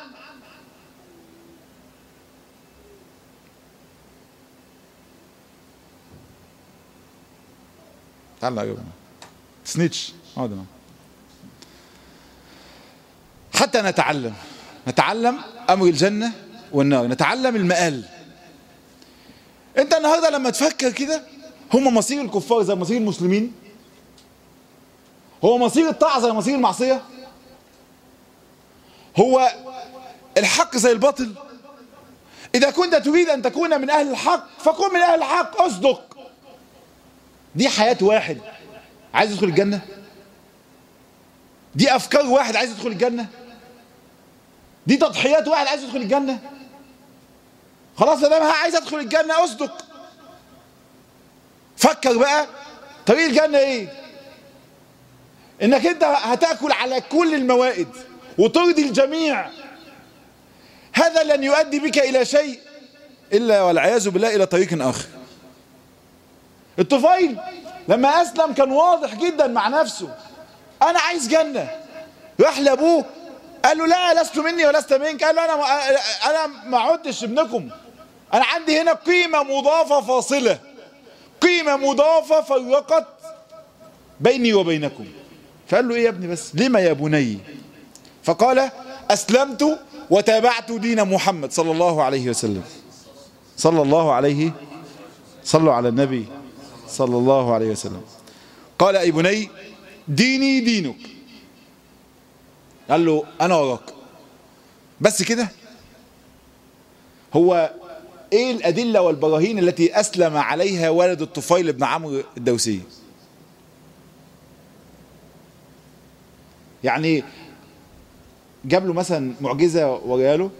تعال يا سنيتش اقعد حتى نتعلم نتعلم امر الجنه والنار نتعلم المقال انت النهارده لما تفكر كده هم مصير الكفار زي مصير المسلمين هو مصير الطاعه زي مصير المعصيه هو الحق زي الباطل إذا كنت تريد أن تكون من أهل الحق فكن من أهل الحق أصدق دي حياة واحد عايز يدخل الجنة دي أفكار واحد عايز يدخل الجنة دي تضحيات واحد عايز يدخل الجنة خلاص ده عايز أدخل الجنة أصدق فكر بقى طريق الجنة إيه إنك أنت هتأكل على كل الموائد وترضي الجميع هذا لن يؤدي بك إلى شيء إلا والعياذ بالله إلى طريق آخر الطفيل لما أسلم كان واضح جدا مع نفسه أنا عايز جنة راح لأبوه قال له لا لست مني ولست منك قال له أنا ما أنا ما عدتش ابنكم أنا عندي هنا قيمة مضافة فاصلة قيمة مضافة فرقت بيني وبينكم فقال له إيه يا ابني بس لما يا بني فقال أسلمت وتابعت دين محمد صلى الله عليه وسلم صلى الله عليه صلوا على النبي صلى الله عليه وسلم قال أي بني ديني دينك قال له أنا وراك بس كده هو ايه الأدلة والبراهين التي أسلم عليها ولد الطفيل بن عمرو الدوسي يعني جاب له مثلا معجزة وريها له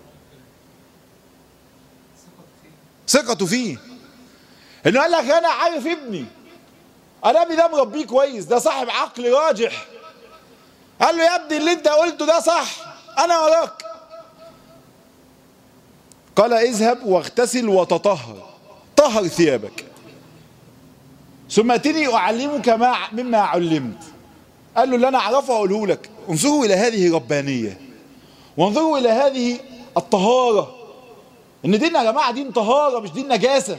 ثقته فيه انه قال لك انا عارف ابني انا ابني ده مربيه كويس ده صاحب عقل راجح قال له يا ابني اللي انت قلته ده صح انا وراك قال اذهب واغتسل وتطهر طهر ثيابك ثم اتني اعلمك ما مما علمت قال له اللي انا اعرفه اقوله لك انظروا الى هذه ربانيه وانظروا الى هذه الطهاره ان ديننا يا جماعه دين طهاره مش دين نجاسه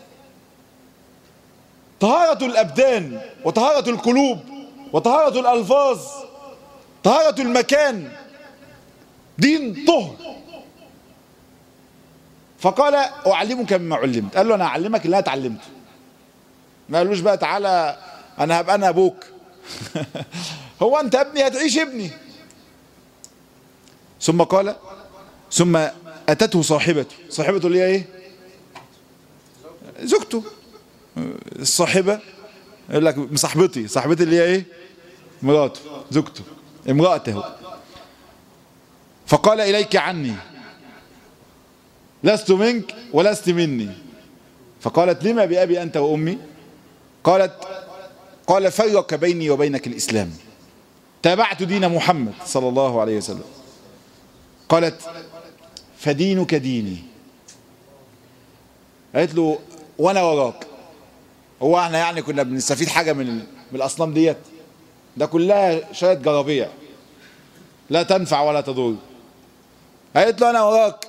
طهاره الابدان وطهاره القلوب وطهاره الالفاظ طهاره المكان دين طهر فقال اعلمك مما علمت قال له انا اعلمك اللي انا اتعلمته ما قالوش بقى تعالى انا هبقى انا ابوك هو انت ابني هتعيش ابني ثم قال ثم اتته صاحبته صاحبته اللي هي ايه زوجته الصاحبة يقول لك صاحبتي صاحبتي اللي هي ايه مراته زوجته امرأته فقال اليك عني لست منك ولست مني فقالت لما بأبي أنت وأمي قالت قال فرق بيني وبينك الإسلام تابعت دين محمد صلى الله عليه وسلم قالت فدينك ديني قالت له وانا وراك هو احنا يعني كنا بنستفيد حاجة من من الأصنام ديت ده كلها شوية جرابيع لا تنفع ولا تضر قالت له انا وراك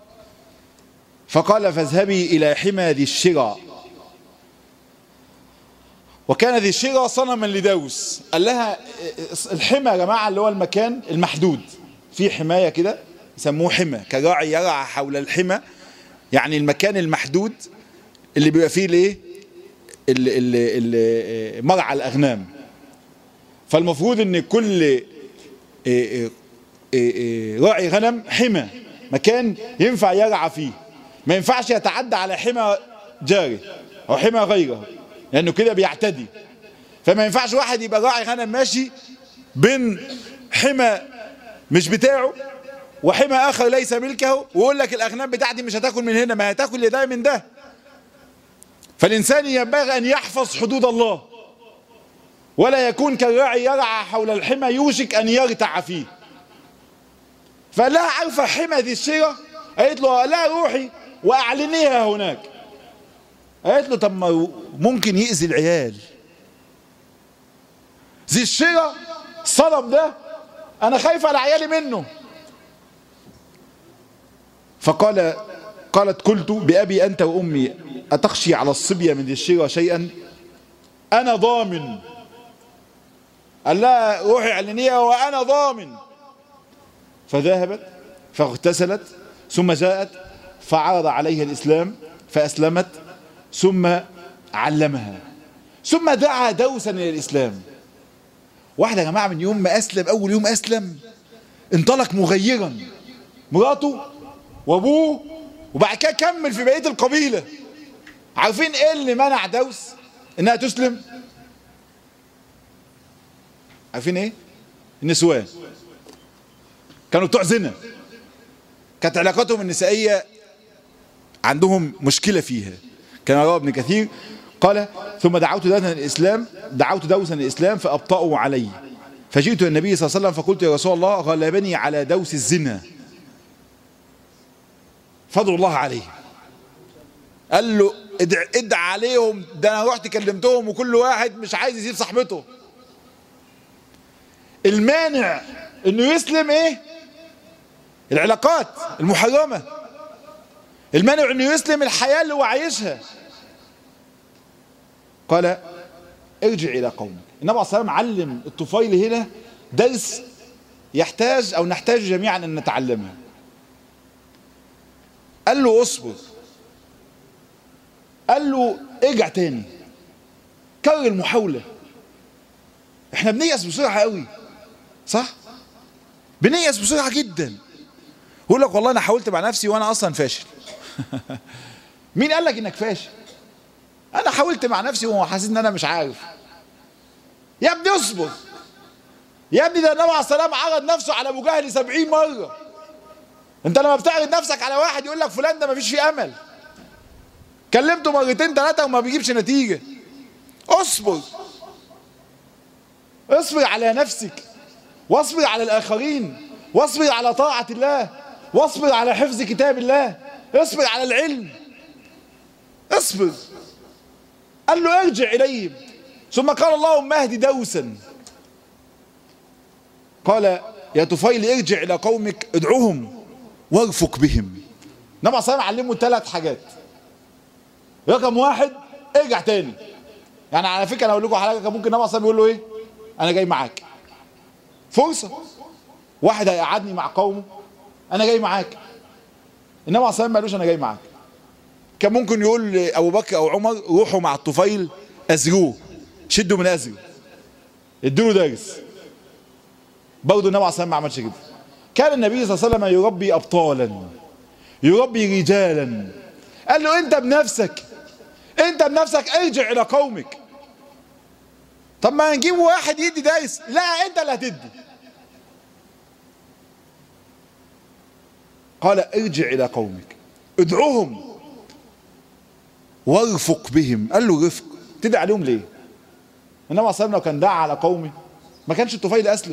فقال فاذهبي إلى حمى ذي الشرى وكان ذي الشرى صنما لدوس قال لها الحمى يا جماعة اللي هو المكان المحدود في حماية كده يسموه حمى كراعي يرعى حول الحمى يعني المكان المحدود اللي بيبقى فيه الايه اللي اللي اللي مرعى الاغنام فالمفروض ان كل راعي غنم حمى مكان ينفع يرعى فيه ما ينفعش يتعدى على حمى جاري او حمى غيره لانه كده بيعتدي فما ينفعش واحد يبقى راعي غنم ماشي بين حمى مش بتاعه وحمى اخر ليس ملكه ويقول لك الاغنام بتاعتي مش هتاكل من هنا ما هتاكل ده من ده فالانسان ينبغي ان يحفظ حدود الله ولا يكون كالراعي يرعى حول الحمى يوشك ان يرتع فيه فقال لها عارفه حمى ذي الشيره قالت له لا روحي واعلنيها هناك قالت له طب ما ممكن يأذي العيال ذي الشيره الصنم ده انا خايف على عيالي منه فقال قالت قلت بأبي أنت وأمي أتخشي على الصبية من ذي الشيرة شيئا أنا ضامن قال لها روحي علنيها وأنا ضامن فذهبت فاغتسلت ثم جاءت فعرض عليها الإسلام فأسلمت ثم علمها ثم دعا دوسا إلى الإسلام واحدة يا جماعة من يوم ما أسلم أول يوم أسلم انطلق مغيرا مراته وابوه وبعد كده كمل في بقيه القبيله عارفين ايه اللي منع دوس انها تسلم عارفين ايه النسوان كانوا بتوع زنا كانت علاقاتهم النسائيه عندهم مشكله فيها كان رواه ابن كثير قال ثم دعوت دوسا الاسلام دعوت دوسا الاسلام فابطاوا علي فجئت النبي صلى الله عليه وسلم فقلت يا رسول الله غلبني على دوس الزنا فضل الله عليه قال له ادع, ادع عليهم ده انا رحت كلمتهم وكل واحد مش عايز يسيب صاحبته المانع انه يسلم ايه العلاقات المحرمة المانع انه يسلم الحياة اللي هو عايشها قال ارجع الى قومك النبي عليه الصلاة والسلام علم الطفيل هنا درس يحتاج او نحتاج جميعا ان نتعلمه قال له اصبر قال له ارجع تاني كرر المحاولة احنا بنيأس بسرعة قوي صح بنيأس بسرعة جدا يقول لك والله انا حاولت مع نفسي وانا اصلا فاشل مين قال لك انك فاشل انا حاولت مع نفسي وحاسس ان انا مش عارف يا ابني اصبر يا ابني ده النبي عليه السلام عرض نفسه على ابو جهل 70 مره انت لما بتعرض نفسك على واحد يقول لك فلان ده مفيش فيه امل كلمته مرتين ثلاثه وما بيجيبش نتيجه اصبر اصبر على نفسك واصبر على الاخرين واصبر على طاعه الله واصبر على حفظ كتاب الله اصبر على العلم اصبر قال له ارجع اليهم ثم قال اللهم اهد دوسا قال يا طفيل ارجع الى قومك ادعوهم وارفق بهم النبي صلى الله عليه وسلم علمه ثلاث حاجات رقم واحد ارجع تاني يعني على فكره انا اقول لكم حاجه كان ممكن النبي صلى الله عليه وسلم يقول له ايه انا جاي معاك فرصه واحد هيقعدني مع قومه انا جاي معاك النبي عليه الصلاه والسلام ما قالوش انا جاي معاك كان ممكن يقول لابو بكر او عمر روحوا مع الطفيل ازروه شدوا من ازره ادوا له درس برضه النبي عليه الصلاه والسلام ما عملش كده كان النبي صلى الله عليه وسلم يربي ابطالا يربي رجالا قال له انت بنفسك انت بنفسك ارجع الى قومك طب ما نجيب واحد يدي دايس لا انت اللي هتدي قال ارجع الى قومك ادعوهم وارفق بهم قال له رفق تدعي عليهم ليه النبي عليه الصلاه لو كان دعا على قومه ما كانش الطفيل اسلم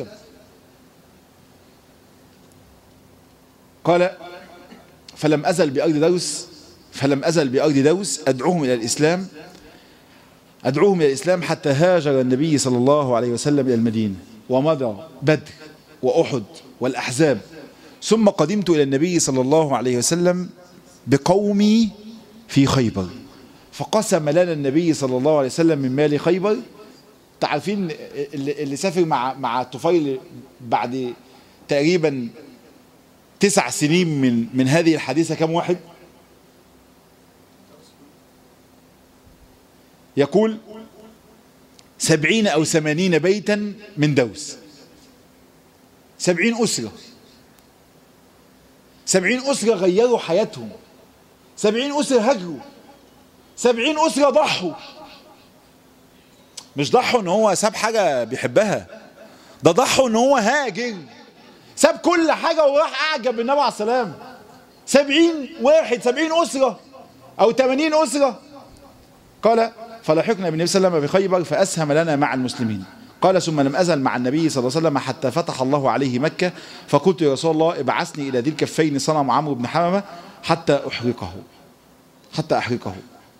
قال فلم ازل بارض دوس فلم ازل بارض دوس ادعوهم الى الاسلام ادعوهم الى الاسلام حتى هاجر النبي صلى الله عليه وسلم الى المدينه ومضى بدر واحد والاحزاب ثم قدمت الى النبي صلى الله عليه وسلم بقومي في خيبر فقسم لنا النبي صلى الله عليه وسلم من مال خيبر تعرفين اللي, اللي سافر مع مع الطفيل بعد تقريبا تسع سنين من من هذه الحادثه كم واحد؟ يقول سبعين أو ثمانين بيتا من دوس سبعين أسرة سبعين أسرة غيروا حياتهم سبعين أسرة هجروا سبعين أسرة ضحوا مش ضحوا ان هو ساب حاجة بيحبها ده ضحوا ان هو هاجر ساب كل حاجة وراح أعجب بالنبي عليه السلام سبعين واحد سبعين أسرة أو ثمانين أسرة قال فلحقنا بالنبي صلى الله عليه وسلم بخيبر فأسهم لنا مع المسلمين قال ثم لم أزل مع النبي صلى الله عليه وسلم حتى فتح الله عليه مكة فقلت يا رسول الله ابعثني إلى ذي الكفين صنم عمرو بن حمامة حتى أحرقه حتى أحرقه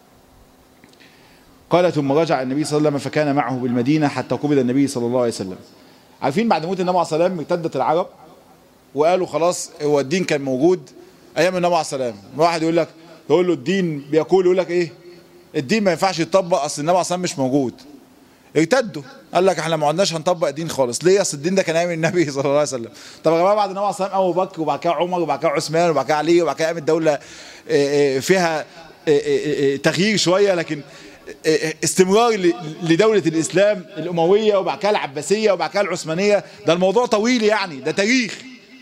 قال ثم رجع النبي صلى الله عليه وسلم فكان معه بالمدينة حتى قبض النبي صلى الله عليه وسلم عارفين بعد موت النبي عليه الصلاة والسلام ارتدت العرب وقالوا خلاص هو الدين كان موجود أيام النبي عليه الصلاة والسلام واحد يقول لك يقول له الدين بيقول يقول لك إيه الدين ما ينفعش يتطبق اصل النبي عليه الصلاه مش موجود ارتدوا قال لك احنا ما عدناش هنطبق دين خالص ليه اصل الدين ده كان ايام النبي صلى الله عليه وسلم طب يا جماعه بعد النبي عليه الصلاه والسلام ابو بكر وبعد كده عمر وبعد كده عثمان وبعد كده علي وبعد كده قامت الدوله فيها تغيير شويه لكن استمرار لدوله الاسلام الامويه وبعد كده العباسيه وبعد كده العثمانيه ده الموضوع طويل يعني ده تاريخ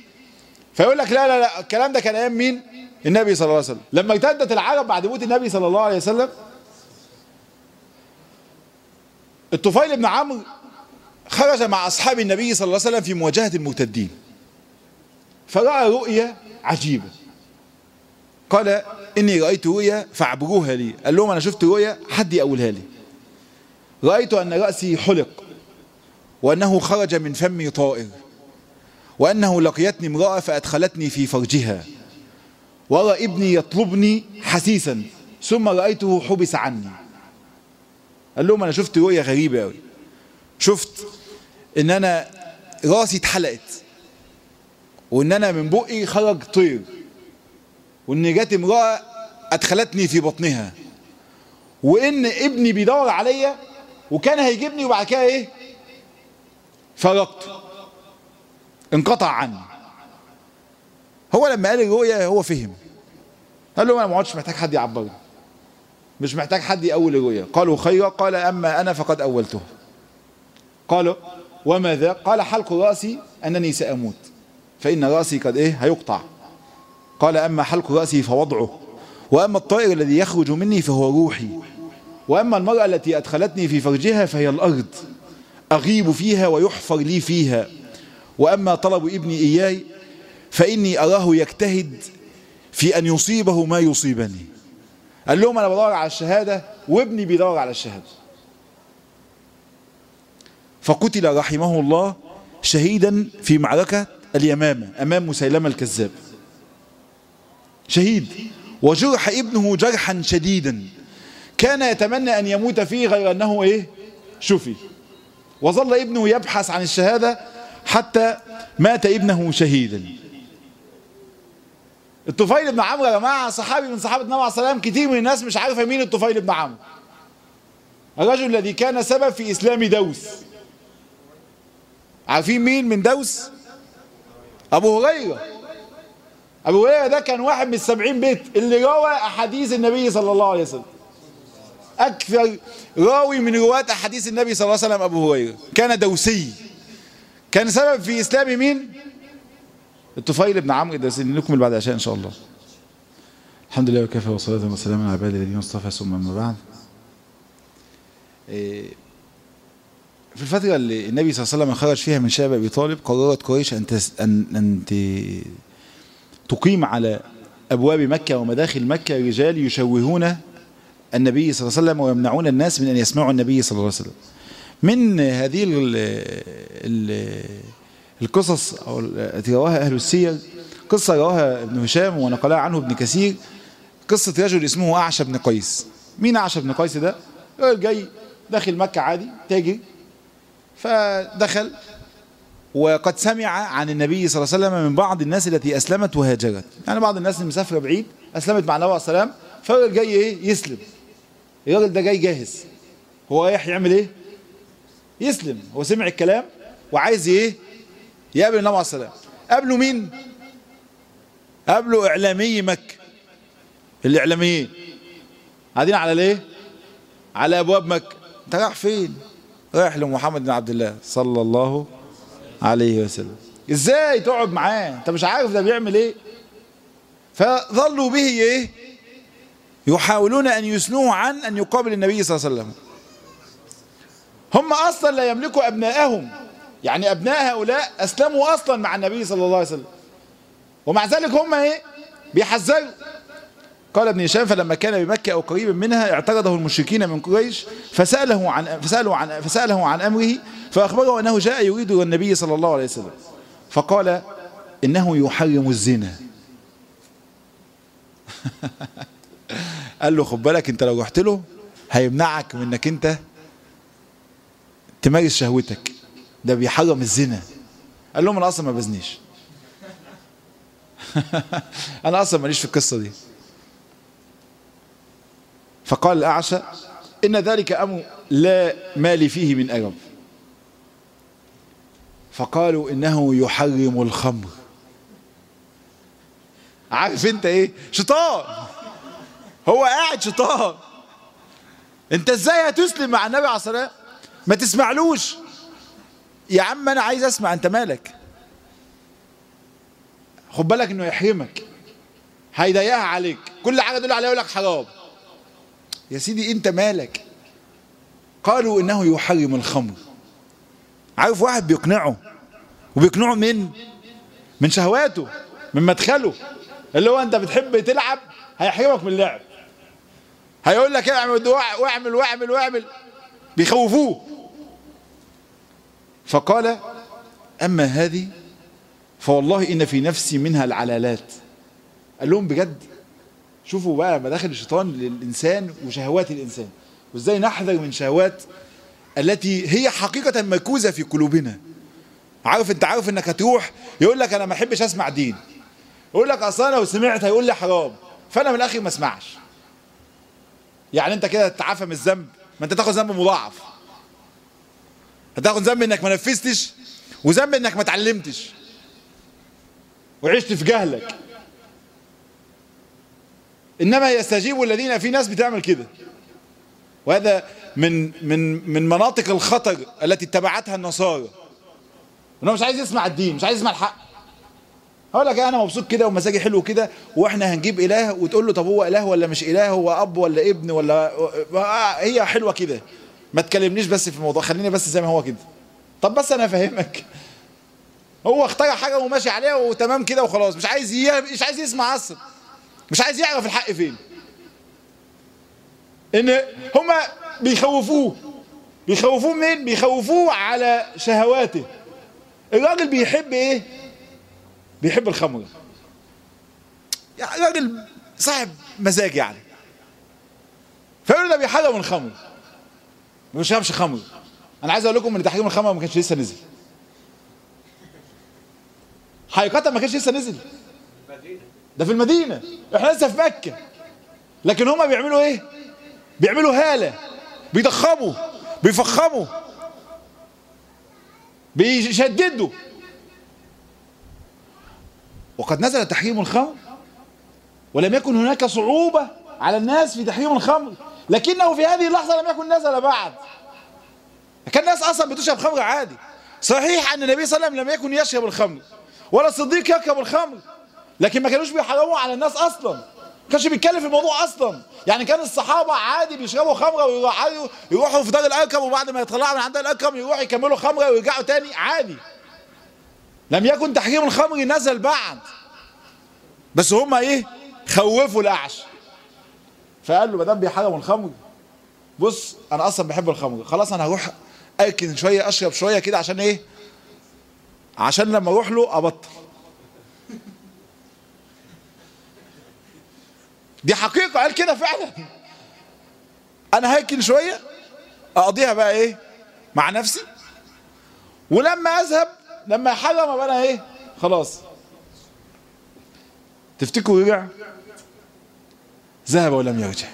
فيقول لك لا لا لا الكلام ده كان ايام مين النبي صلى الله عليه وسلم لما ارتدت العرب بعد موت النبي صلى الله عليه وسلم الطفيل بن عمرو خرج مع اصحاب النبي صلى الله عليه وسلم في مواجهه المرتدين فراى رؤيا عجيبه قال اني رايت رؤيا فاعبروها لي قال لهم انا شفت رؤيا حد يقولها لي رايت ان راسي حلق وانه خرج من فمي طائر وانه لقيتني امراه فادخلتني في فرجها ورى ابني يطلبني حسيسا ثم رايته حبس عني قال لهم انا شفت رؤيا غريبه قوي شفت ان انا راسي اتحلقت وان انا من بقي خرج طير وان جت امراه ادخلتني في بطنها وان ابني بيدور عليا وكان هيجيبني وبعد كده ايه فرقته انقطع عني هو لما قال الرؤيا هو فهم قال له انا ما عدتش محتاج حد يعبرني مش محتاج حد يقول الرؤيا قالوا خيرا قال اما انا فقد اولته قالوا وماذا قال حلق راسي انني ساموت فان راسي قد ايه هيقطع قال اما حلق راسي فوضعه واما الطائر الذي يخرج مني فهو روحي واما المراه التي ادخلتني في فرجها فهي الارض اغيب فيها ويحفر لي فيها واما طلب ابني اياي فاني اراه يجتهد في ان يصيبه ما يصيبني قال لهم انا بدور على الشهاده وابني بيدور على الشهاده فقتل رحمه الله شهيدا في معركه اليمامه امام مسيلمه الكذاب شهيد وجرح ابنه جرحا شديدا كان يتمنى ان يموت فيه غير انه ايه شفي وظل ابنه يبحث عن الشهاده حتى مات ابنه شهيدا الطفيل بن عمرو يا جماعه صحابي من صحابه النبي عليه الصلاه والسلام كتير من الناس مش عارفه مين الطفيل بن عمرو الرجل الذي كان سبب في اسلام دوس عارفين مين من دوس ابو هريره ابو هريره ده كان واحد من السبعين بيت اللي روى احاديث النبي صلى الله عليه وسلم اكثر راوي من رواة احاديث النبي صلى الله عليه وسلم ابو هريره كان دوسي كان سبب في اسلام مين الطفيل بن عمرو ده نكمل بعد عشاء ان شاء الله الحمد لله وكفى وصلاة وسلاما على عباد الذين اصطفى ثم اما بعد في الفترة اللي النبي صلى الله عليه وسلم خرج فيها من شاب ابي طالب قررت قريش ان تس ان ان تقيم على ابواب مكة ومداخل مكة رجال يشوهون النبي صلى الله عليه وسلم ويمنعون الناس من ان يسمعوا النبي صلى الله عليه وسلم من هذه ال ال القصص أو التي رواها أهل السير قصة رواها ابن هشام ونقلها عنه ابن كثير قصة رجل اسمه أعشى بن قيس مين أعشى بن قيس ده؟ راجل جاي داخل مكة عادي تاجر فدخل وقد سمع عن النبي صلى الله عليه وسلم من بعض الناس التي أسلمت وهاجرت يعني بعض الناس المسافرة بعيد أسلمت مع النبي عليه السلام فالراجل جاي إيه يسلم الراجل ده جاي جاهز هو رايح يعمل إيه يسلم هو سمع الكلام وعايز إيه يقابل النبي عليه السلام قابله مين قابله اعلامي مكة الاعلاميين قاعدين على ليه على ابواب مكة انت رايح فين رايح لمحمد بن عبد الله صلى الله عليه وسلم ازاي تقعد معاه انت مش عارف ده بيعمل ايه فظلوا به ايه يحاولون ان يسنوه عن ان يقابل النبي صلى الله عليه وسلم هم اصلا لا يملكوا ابنائهم يعني ابناء هؤلاء اسلموا اصلا مع النبي صلى الله عليه وسلم ومع ذلك هم ايه بيحذروا قال ابن هشام فلما كان بمكة او قريبا منها اعترضه المشركين من قريش فسأله عن فسأله عن فسأله عن امره فاخبره انه جاء يريد النبي صلى الله عليه وسلم فقال انه يحرم الزنا قال له خد بالك انت لو رحت له هيمنعك من انك انت تمارس شهوتك ده بيحرم الزنا قال لهم انا اصلا ما بزنيش انا اصلا ماليش في القصه دي فقال الاعشى ان ذلك امر لا مال فيه من ارب فقالوا انه يحرم الخمر عارف انت ايه شيطان هو قاعد شيطان انت ازاي هتسلم مع النبي عليه الصلاه ما تسمعلوش يا عم انا عايز اسمع انت مالك خد بالك انه يحرمك هيضيقها عليك كل حاجه تقول عليها يقول لك حرام يا سيدي انت مالك قالوا انه يحرم الخمر عارف واحد بيقنعه وبيقنعه من من شهواته من مدخله اللي هو انت بتحب تلعب هيحرمك من اللعب هيقول لك اعمل واعمل واعمل واعمل بيخوفوه فقال اما هذه فوالله ان في نفسي منها العلالات قال لهم بجد شوفوا بقى مداخل الشيطان للإنسان وشهوات الإنسان وإزاي نحذر من شهوات التي هي حقيقة مكوزة في قلوبنا عارف انت عارف انك هتروح يقول لك انا ما احبش اسمع دين يقول لك اصلا لو سمعت هيقول لي حرام فانا من الاخر ما اسمعش يعني انت كده تتعافى من الذنب ما انت تاخد ذنب مضاعف هتاخد ذنب انك ما نفذتش وذنب انك ما اتعلمتش وعشت في جهلك انما يستجيب الذين في ناس بتعمل كده وهذا من من من مناطق الخطر التي اتبعتها النصارى انه مش عايز يسمع الدين مش عايز يسمع الحق هقول لك انا مبسوط كده ومزاجي حلو كده واحنا هنجيب اله وتقول له طب هو اله ولا مش اله هو اب ولا ابن ولا هي حلوه كده ما تكلمنيش بس في الموضوع خليني بس زي ما هو كده طب بس انا افهمك هو اخترع حاجه وماشي عليها وتمام كده وخلاص مش عايز مش عايز يسمع اصلا مش عايز يعرف الحق فين ان هما بيخوفوه بيخوفوه منين بيخوفوه على شهواته الراجل بيحب ايه بيحب الخمر يعني راجل صاحب مزاج يعني فيقول ده بيحرم الخمر ما بيشربش خمر انا عايز اقول لكم ان تحريم الخمر ما كانش لسه نزل حقيقة ما كانش لسه نزل ده في المدينة احنا لسه في مكة لكن هما بيعملوا ايه بيعملوا هالة بيضخموا بيفخموا بيشددوا وقد نزل تحريم الخمر ولم يكن هناك صعوبة على الناس في تحريم الخمر لكنه في هذه اللحظة لم يكن نزل بعد كان الناس أصلا بتشرب خمر عادي صحيح أن النبي صلى الله عليه وسلم لم يكن يشرب الخمر ولا الصديق يركب الخمر لكن ما كانوش بيحرموا على الناس اصلا ما كانش بيتكلم في الموضوع اصلا يعني كان الصحابه عادي بيشربوا خمره ويروحوا يروحوا في دار الاركم وبعد ما يطلعوا من عند دار الاركم يروحوا يكملوا خمره ويرجعوا تاني عادي لم يكن تحريم الخمر نزل بعد بس هم ايه خوفوا الاعش فقال له ما دام بيحرموا الخمر بص انا اصلا بحب الخمر خلاص انا هروح اركن شويه اشرب شويه كده عشان ايه عشان لما اروح له ابطل دي حقيقة قال كده فعلا انا هاكل شوية اقضيها بقى ايه مع نفسي ولما اذهب لما حرم ابقى انا ايه خلاص تفتكروا رجع ذهب ولم يرجع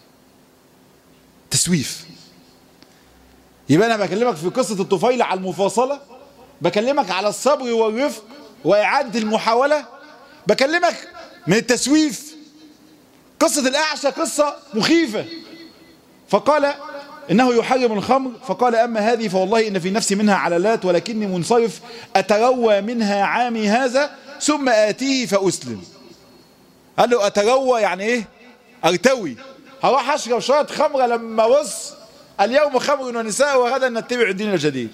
تسويف يبقى انا بكلمك في قصة الطفيلة على المفاصلة بكلمك على الصبر والرفق واعادة المحاولة بكلمك من التسويف قصة الأعشى قصة مخيفة فقال إنه يحرم الخمر فقال أما هذه فوالله إن في نفسي منها علالات ولكني منصرف أتروى منها عامي هذا ثم آتيه فأسلم قال له أتروى يعني إيه أرتوي هروح أشرب شوية خمرة لما بص اليوم خمر ونساء وغدا نتبع الدين الجديد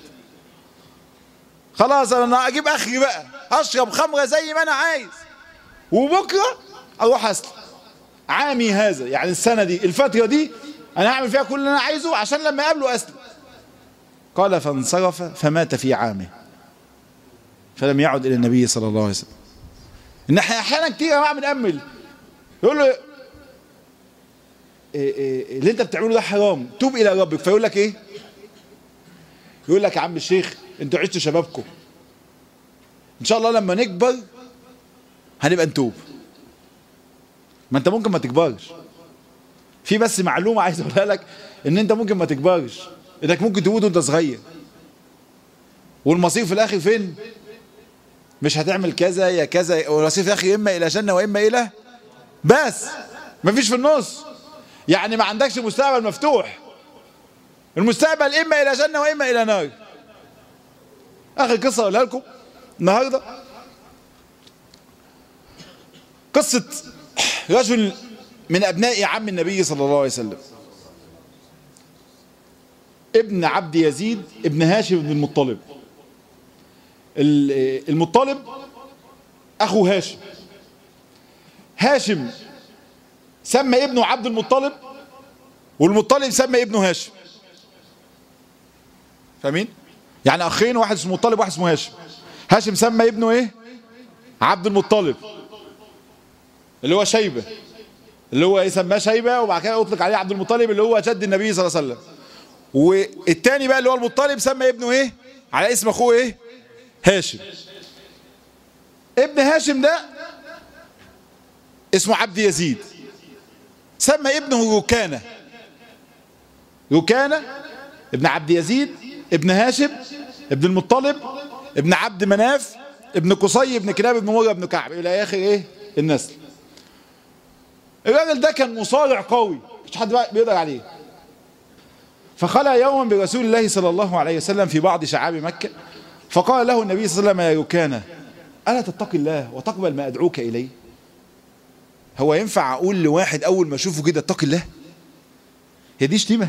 خلاص أنا أجيب آخري بقى أشرب خمرة زي ما أنا عايز وبكرة أروح أسلم عامي هذا يعني السنة دي الفترة دي أنا هعمل فيها كل اللي أنا عايزه عشان لما أقابله أسلم قال فانصرف فمات في عامه فلم يعد إلى النبي صلى الله عليه وسلم إن احنا أحيانا كتير يا جماعة بنأمل يقول له إيه إيه اللي أنت بتعمله ده حرام توب إلى ربك فيقول لك إيه يقول لك يا عم الشيخ أنتوا عشتوا شبابكم إن شاء الله لما نكبر هنبقى نتوب ما انت ممكن ما تكبرش في بس معلومة عايز اقولها لك ان انت ممكن ما تكبرش انك ممكن تموت وانت صغير والمصير في الاخر فين مش هتعمل كذا يا كذا والمصير في الاخر اما الى جنة واما الى بس مفيش في النص يعني ما عندكش مستقبل مفتوح المستقبل اما الى جنة واما الى نار اخر قصة اقولها لكم النهارده قصة رجل من أبناء عم النبي صلى الله عليه وسلم ابن عبد يزيد ابن هاشم بن المطلب المطلب أخو هاشم هاشم سمى ابنه عبد المطلب والمطلب سمى ابنه هاشم فاهمين يعني اخين واحد اسمه مطلب واحد اسمه هاشم هاشم سمى ابنه ايه عبد المطلب اللي هو شيبه اللي هو ايه سماه شيبه وبعد كده اطلق عليه عبد المطلب اللي هو جد النبي صلى الله عليه وسلم والتاني بقى اللي هو المطلب سمى ابنه ايه على اسم اخوه ايه هاشم ابن هاشم ده اسمه عبد يزيد سمى ابنه ركانة ركانة ابن عبد يزيد ابن هاشم ابن المطلب ابن عبد مناف ابن قصي ابن كلاب ابن مرة ابن كعب الى اخر ايه النسل الراجل ده كان مصارع قوي مش حد بيقدر عليه فخلى يوما برسول الله صلى الله عليه وسلم في بعض شعاب مكة فقال له النبي صلى الله عليه وسلم يا ركانة ألا تتقي الله وتقبل ما أدعوك إليه هو ينفع أقول لواحد أول ما أشوفه كده اتقي الله هي دي شتيمة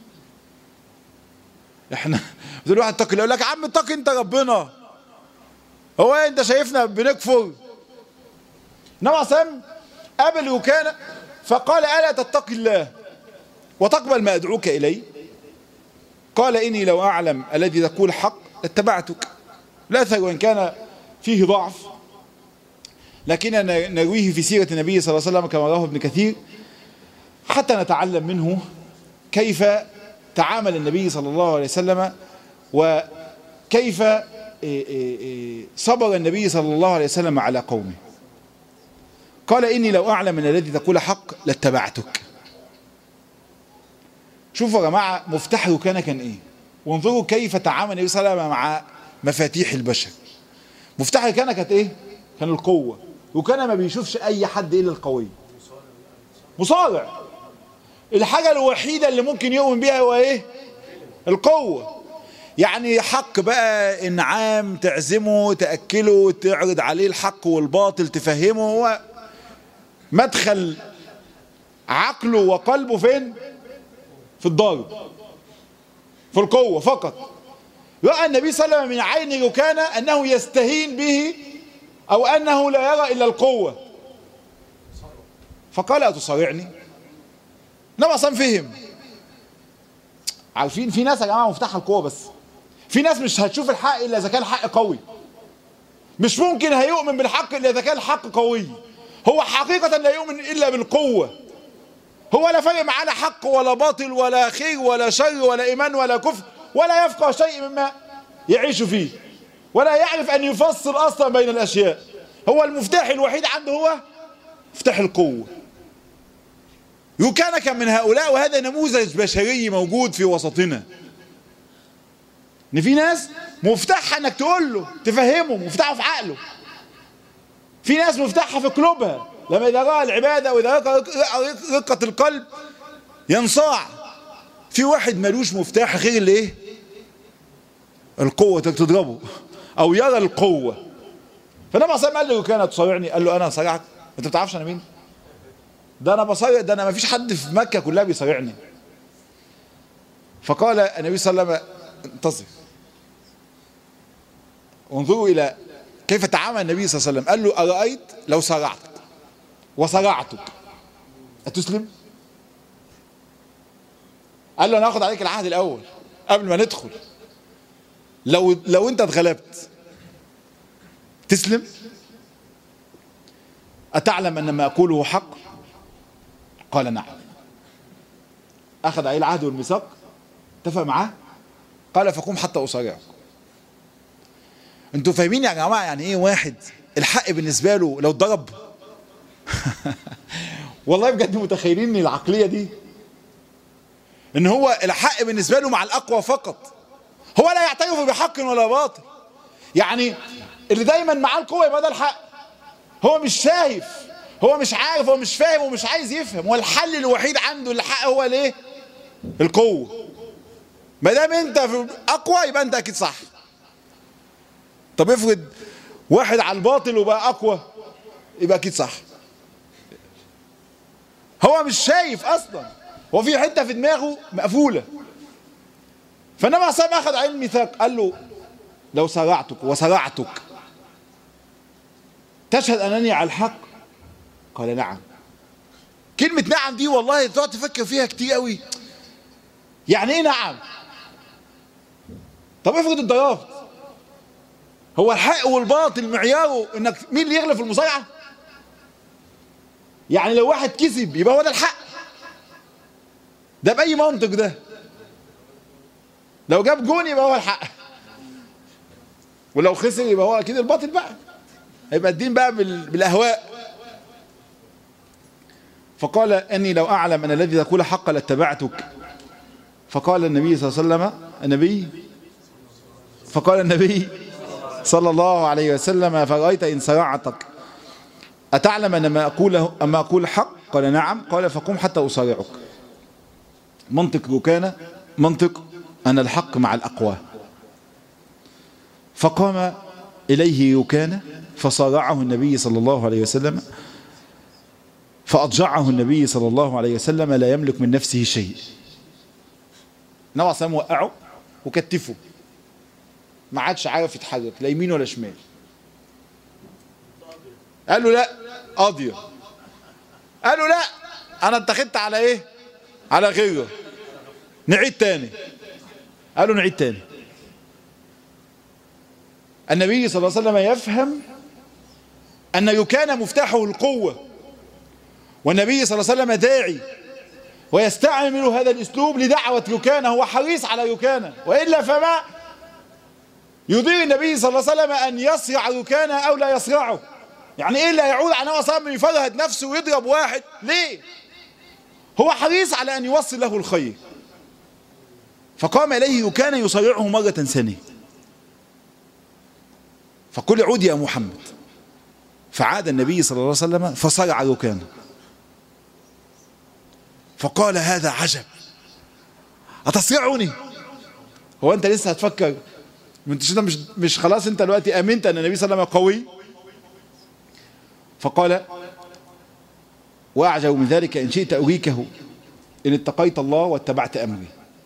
احنا بتقول واحد اتقي الله يقول لك يا عم اتقي انت ربنا هو ايه انت شايفنا بنكفر انما سم قابل وكان فقال الا تتقي الله وتقبل ما ادعوك اليه قال اني لو اعلم الذي تقول حق لاتبعتك لا اثر وان كان فيه ضعف لكننا نرويه في سيرة النبي صلى الله عليه وسلم كما رواه ابن كثير حتى نتعلم منه كيف تعامل النبي صلى الله عليه وسلم وكيف صبر النبي صلى الله عليه وسلم على قومه قال إني لو أعلم أن الذي تقول حق لاتبعتك شوفوا يا جماعة مفتاح ركانة كان إيه وانظروا كيف تعامل النبي صلى الله عليه وسلم مع مفاتيح البشر مفتاح ركانة كانت إيه كان القوة وكان ما بيشوفش أي حد إلا القوي مصارع الحاجة الوحيدة اللي ممكن يؤمن بيها هو ايه القوة يعني حق بقى انعام تعزمه تأكله تعرض عليه الحق والباطل تفهمه هو مدخل عقله وقلبه فين في الضرب في القوة فقط رأى النبي صلى الله عليه وسلم من عين ركانة أنه يستهين به أو أنه لا يرى إلا القوة فقال أتصارعني انما اصلا فهم عارفين في ناس يا جماعه مفتاحها القوه بس في ناس مش هتشوف الحق الا اذا كان الحق قوي مش ممكن هيؤمن بالحق الا اذا كان الحق قوي هو حقيقه لا يؤمن الا بالقوه هو لا فرق معانا حق ولا باطل ولا خير ولا شر ولا ايمان ولا كفر ولا يفقه شيء مما يعيش فيه ولا يعرف ان يفصل اصلا بين الاشياء هو المفتاح الوحيد عنده هو مفتاح القوه وكان كان من هؤلاء وهذا نموذج بشري موجود في وسطنا ان في ناس مفتاحها انك تقول له تفهمه مفتاحه في عقله في ناس مفتاحها في قلوبها لما اذا راى العباده واذا رقى رقه القلب ينصاع في واحد ملوش مفتاح غير الايه القوه تضربه او يرى القوه فالنبي صلى الله عليه وسلم قال له كانت تصارعني قال له انا صارعك انت ما بتعرفش انا مين ده انا بصارع ده انا ما فيش حد في مكة كلها بيصارعني فقال النبي صلى الله عليه وسلم انتظر انظروا الى كيف تعامل النبي صلى الله عليه وسلم قال له أرأيت لو صارعتك وصرعتك أتسلم قال له أنا هاخد عليك العهد الأول قبل ما ندخل لو لو أنت اتغلبت تسلم أتعلم أن ما أقوله حق قال نعم أخذ عليه العهد والميثاق اتفق معاه قال فقوم حتى أصارعك انتوا فاهمين يا جماعة يعني ايه واحد الحق بالنسبة له لو اتضرب والله بجد متخيلين ان العقلية دي ان هو الحق بالنسبة له مع الاقوى فقط هو لا يعترف بحق ولا باطل يعني اللي دايما معاه القوة يبقى ده الحق هو مش شايف هو مش عارف هو مش فاهم ومش عايز يفهم هو الحل الوحيد عنده الحق هو الايه القوة ما دام انت في اقوى يبقى انت اكيد صح طب افرض واحد على الباطل وبقى اقوى يبقى اكيد صح هو مش شايف اصلا هو في حته في دماغه مقفوله فالنبي عليه الصلاه والسلام اخذ عليه الميثاق قال له لو صرعتك وصرعتك تشهد انني على الحق قال نعم كلمة نعم دي والله تقعد تفكر فيها كتير قوي يعني ايه نعم طب افرض اتضربت هو الحق والباطل معياره انك مين اللي يغلب في المصارعة يعني لو واحد كسب يبقى هو ده الحق ده بأي منطق ده لو جاب جون يبقى هو الحق ولو خسر يبقى هو اكيد الباطل بقى هيبقى الدين بقى بالاهواء فقال اني لو اعلم ان الذي تقول حق لاتبعتك فقال النبي صلى الله عليه وسلم النبي فقال النبي صلى الله عليه وسلم فرأيت إن صرعتك أتعلم أن ما أقوله أما أقول حق قال نعم قال فقم حتى أصارعك منطق ركانة منطق أن الحق مع الأقوى فقام إليه ركانة فصارعه النبي صلى الله عليه وسلم فأضجعه النبي صلى الله عليه وسلم لا يملك من نفسه شيء نوع سلام وقعه وكتفه ما عادش عارف يتحرك لا يمين ولا شمال قال له لا قاضية قال له لا انا اتخذت على ايه على غيره نعيد تاني قال له نعيد تاني النبي صلى الله عليه وسلم يفهم ان يكان مفتاحه القوة والنبي صلى الله عليه وسلم داعي ويستعمل هذا الاسلوب لدعوة يكان هو حريص على يكان وإلا فما يضير النبي صلى الله عليه وسلم أن يصرع يكان أو لا يصرعه يعني إيه اللي هيعود على نبي صلى الله يفرهد نفسه ويضرب واحد ليه هو حريص على أن يوصل له الخير فقام إليه يكان يصرعه مرة ثانية فقل عود يا محمد فعاد النبي صلى الله عليه وسلم فصرع يكان فقال هذا عجب أتصرعني هو أنت لسه هتفكر انت مش مش خلاص انت دلوقتي امنت ان النبي صلى الله عليه وسلم قوي فقال واعجب من ذلك ان شئت اريكه ان اتقيت الله واتبعت امري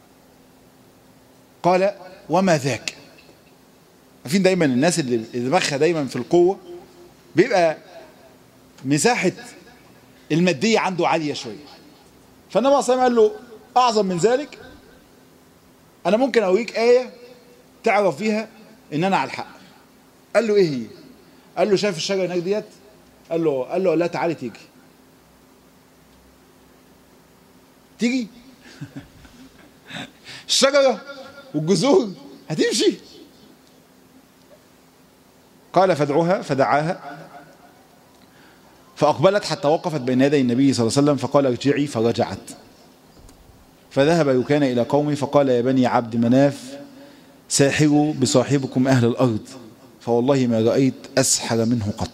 قال وما ذاك عارفين دايما الناس اللي دماغها دايما في القوه بيبقى مساحه الماديه عنده عاليه شويه فالنبي صلى الله عليه وسلم قال له اعظم من ذلك انا ممكن اوريك ايه تعرف فيها ان انا على الحق قال له ايه هي قال له شايف الشجره هناك ديت قال له قال له لا تعالي تيجي تيجي الشجره والجذور هتمشي قال فادعوها فدعاها فأقبلت حتى وقفت بين يدي النبي صلى الله عليه وسلم فقال ارجعي فرجعت فذهب يكان إلى قومه فقال يا بني عبد مناف ساحروا بصاحبكم أهل الأرض فوالله ما رأيت أسحر منه قط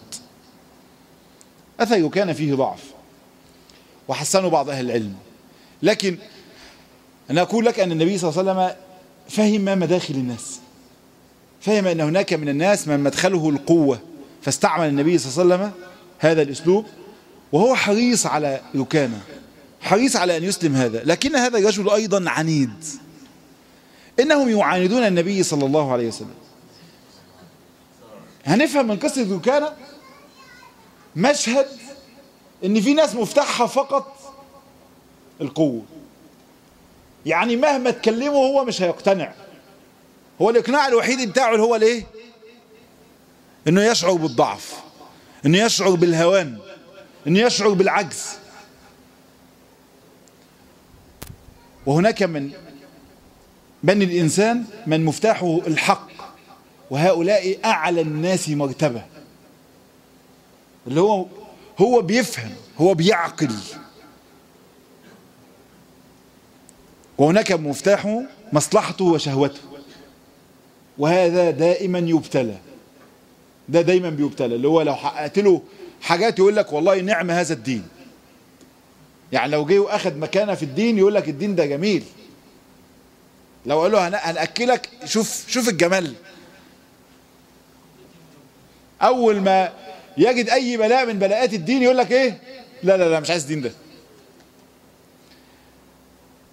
أثر كان فيه ضعف وحسنوا بعض أهل العلم لكن أنا أقول لك أن النبي صلى الله عليه وسلم فهم ما مداخل الناس فهم أن هناك من الناس من مدخله القوة فاستعمل النبي صلى الله عليه وسلم هذا الأسلوب وهو حريص على يكانه حريص على أن يسلم هذا لكن هذا الرجل أيضا عنيد إنهم يعاندون النبي صلى الله عليه وسلم هنفهم من قصة يكانه مشهد ان في ناس مفتاحها فقط القوة يعني مهما تكلمه هو مش هيقتنع هو الاقناع الوحيد بتاعه اللي هو الايه انه يشعر بالضعف انه يشعر بالهوان انه يشعر بالعجز وهناك من بني الانسان من مفتاحه الحق وهؤلاء اعلى الناس مرتبه اللي هو هو بيفهم هو بيعقل وهناك مفتاحه مصلحته وشهوته وهذا دائما يبتلى ده دايما بيبتلى اللي هو لو حققت له حاجات يقول لك والله نعم هذا الدين يعني لو جه واخد مكانه في الدين يقول لك الدين ده جميل لو قال له هنأكلك شوف شوف الجمال اول ما يجد اي بلاء من بلاءات الدين يقول لك ايه لا لا لا مش عايز الدين ده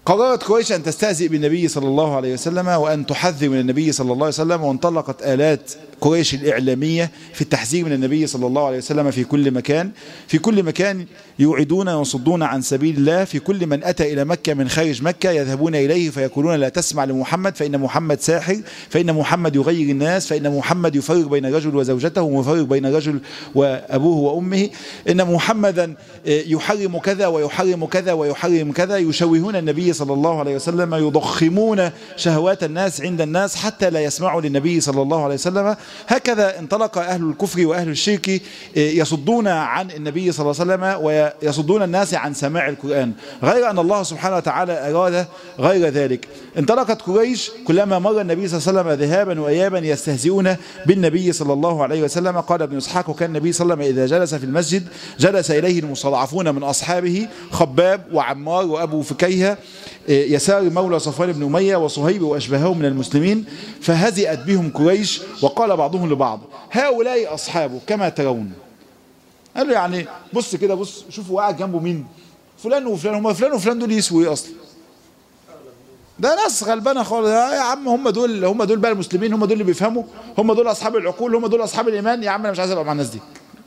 قررت قريش أن تستهزئ بالنبي صلى الله عليه وسلم وأن تحذر من النبي صلى الله عليه وسلم وانطلقت آلات قريش الإعلامية في التحذير من النبي صلى الله عليه وسلم في كل مكان في كل مكان يوعدون ويصدون عن سبيل الله في كل من أتى إلى مكة من خارج مكة يذهبون إليه فيقولون لا تسمع لمحمد فإن محمد ساحر فإن محمد يغير الناس فإن محمد يفرق بين الرجل وزوجته ويفرق بين الرجل وأبوه وأمه إن محمدا يحرم كذا ويحرم كذا ويحرم كذا يشوهون النبي صلى الله عليه وسلم يضخمون شهوات الناس عند الناس حتى لا يسمعوا للنبي صلى الله عليه وسلم هكذا انطلق أهل الكفر وأهل الشرك يصدون عن النبي صلى الله عليه وسلم ويصدون الناس عن سماع القرآن غير أن الله سبحانه وتعالى أراد غير ذلك انطلقت قريش كلما مر النبي صلى الله عليه وسلم ذهابا وإيابا يستهزئون بالنبي صلى الله عليه وسلم قال ابن إسحاق وكان النبي صلى الله عليه وسلم إذا جلس في المسجد جلس إليه المستضعفون من أصحابه خباب وعمار وأبو فكيهة يسار مولى صفوان بن أمية وصهيب وأشباههم من المسلمين فهزئت بهم قريش وقال بعضهم لبعض هؤلاء أصحابه كما ترون قال له يعني بص كده بص شوفوا قاعد جنبه مين فلان وفلان هم فلان وفلان دول يسووا ايه اصلا ده ناس غلبانه خالص يا عم هم دول هم دول بقى المسلمين هم دول اللي بيفهموا هم دول اصحاب العقول هم دول اصحاب الايمان يا عم انا مش عايز ابقى مع الناس دي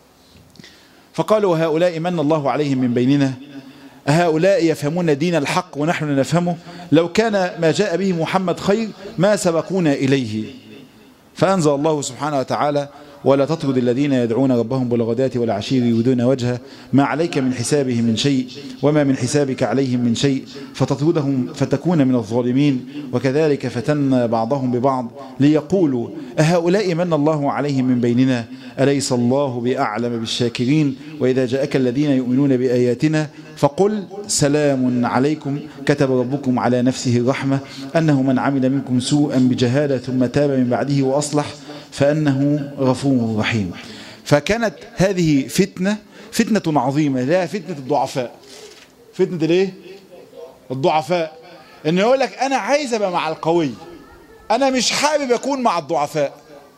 فقالوا هؤلاء من الله عليهم من بيننا هؤلاء يفهمون دين الحق ونحن لا نفهمه لو كان ما جاء به محمد خير ما سبقونا إليه فأنزل الله سبحانه وتعالى ولا تطرد الذين يدعون ربهم بالغداة والعشير يريدون وجهه ما عليك من حسابهم من شيء وما من حسابك عليهم من شيء فتطردهم فتكون من الظالمين وكذلك فتن بعضهم ببعض ليقولوا أهؤلاء من الله عليهم من بيننا أليس الله بأعلم بالشاكرين وإذا جاءك الذين يؤمنون بآياتنا فقل سلام عليكم كتب ربكم على نفسه الرحمة أنه من عمل منكم سوءا بجهالة ثم تاب من بعده وأصلح فأنه غفور رحيم فكانت هذه فتنة فتنة عظيمة لا فتنة الضعفاء فتنة الايه الضعفاء ان يقول لك انا عايز ابقى مع القوي انا مش حابب اكون مع الضعفاء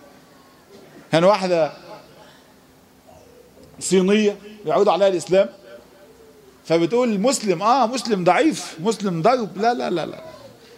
يعني واحدة صينية يعود عليها الاسلام فبتقول مسلم اه مسلم ضعيف مسلم ضرب لا لا لا لا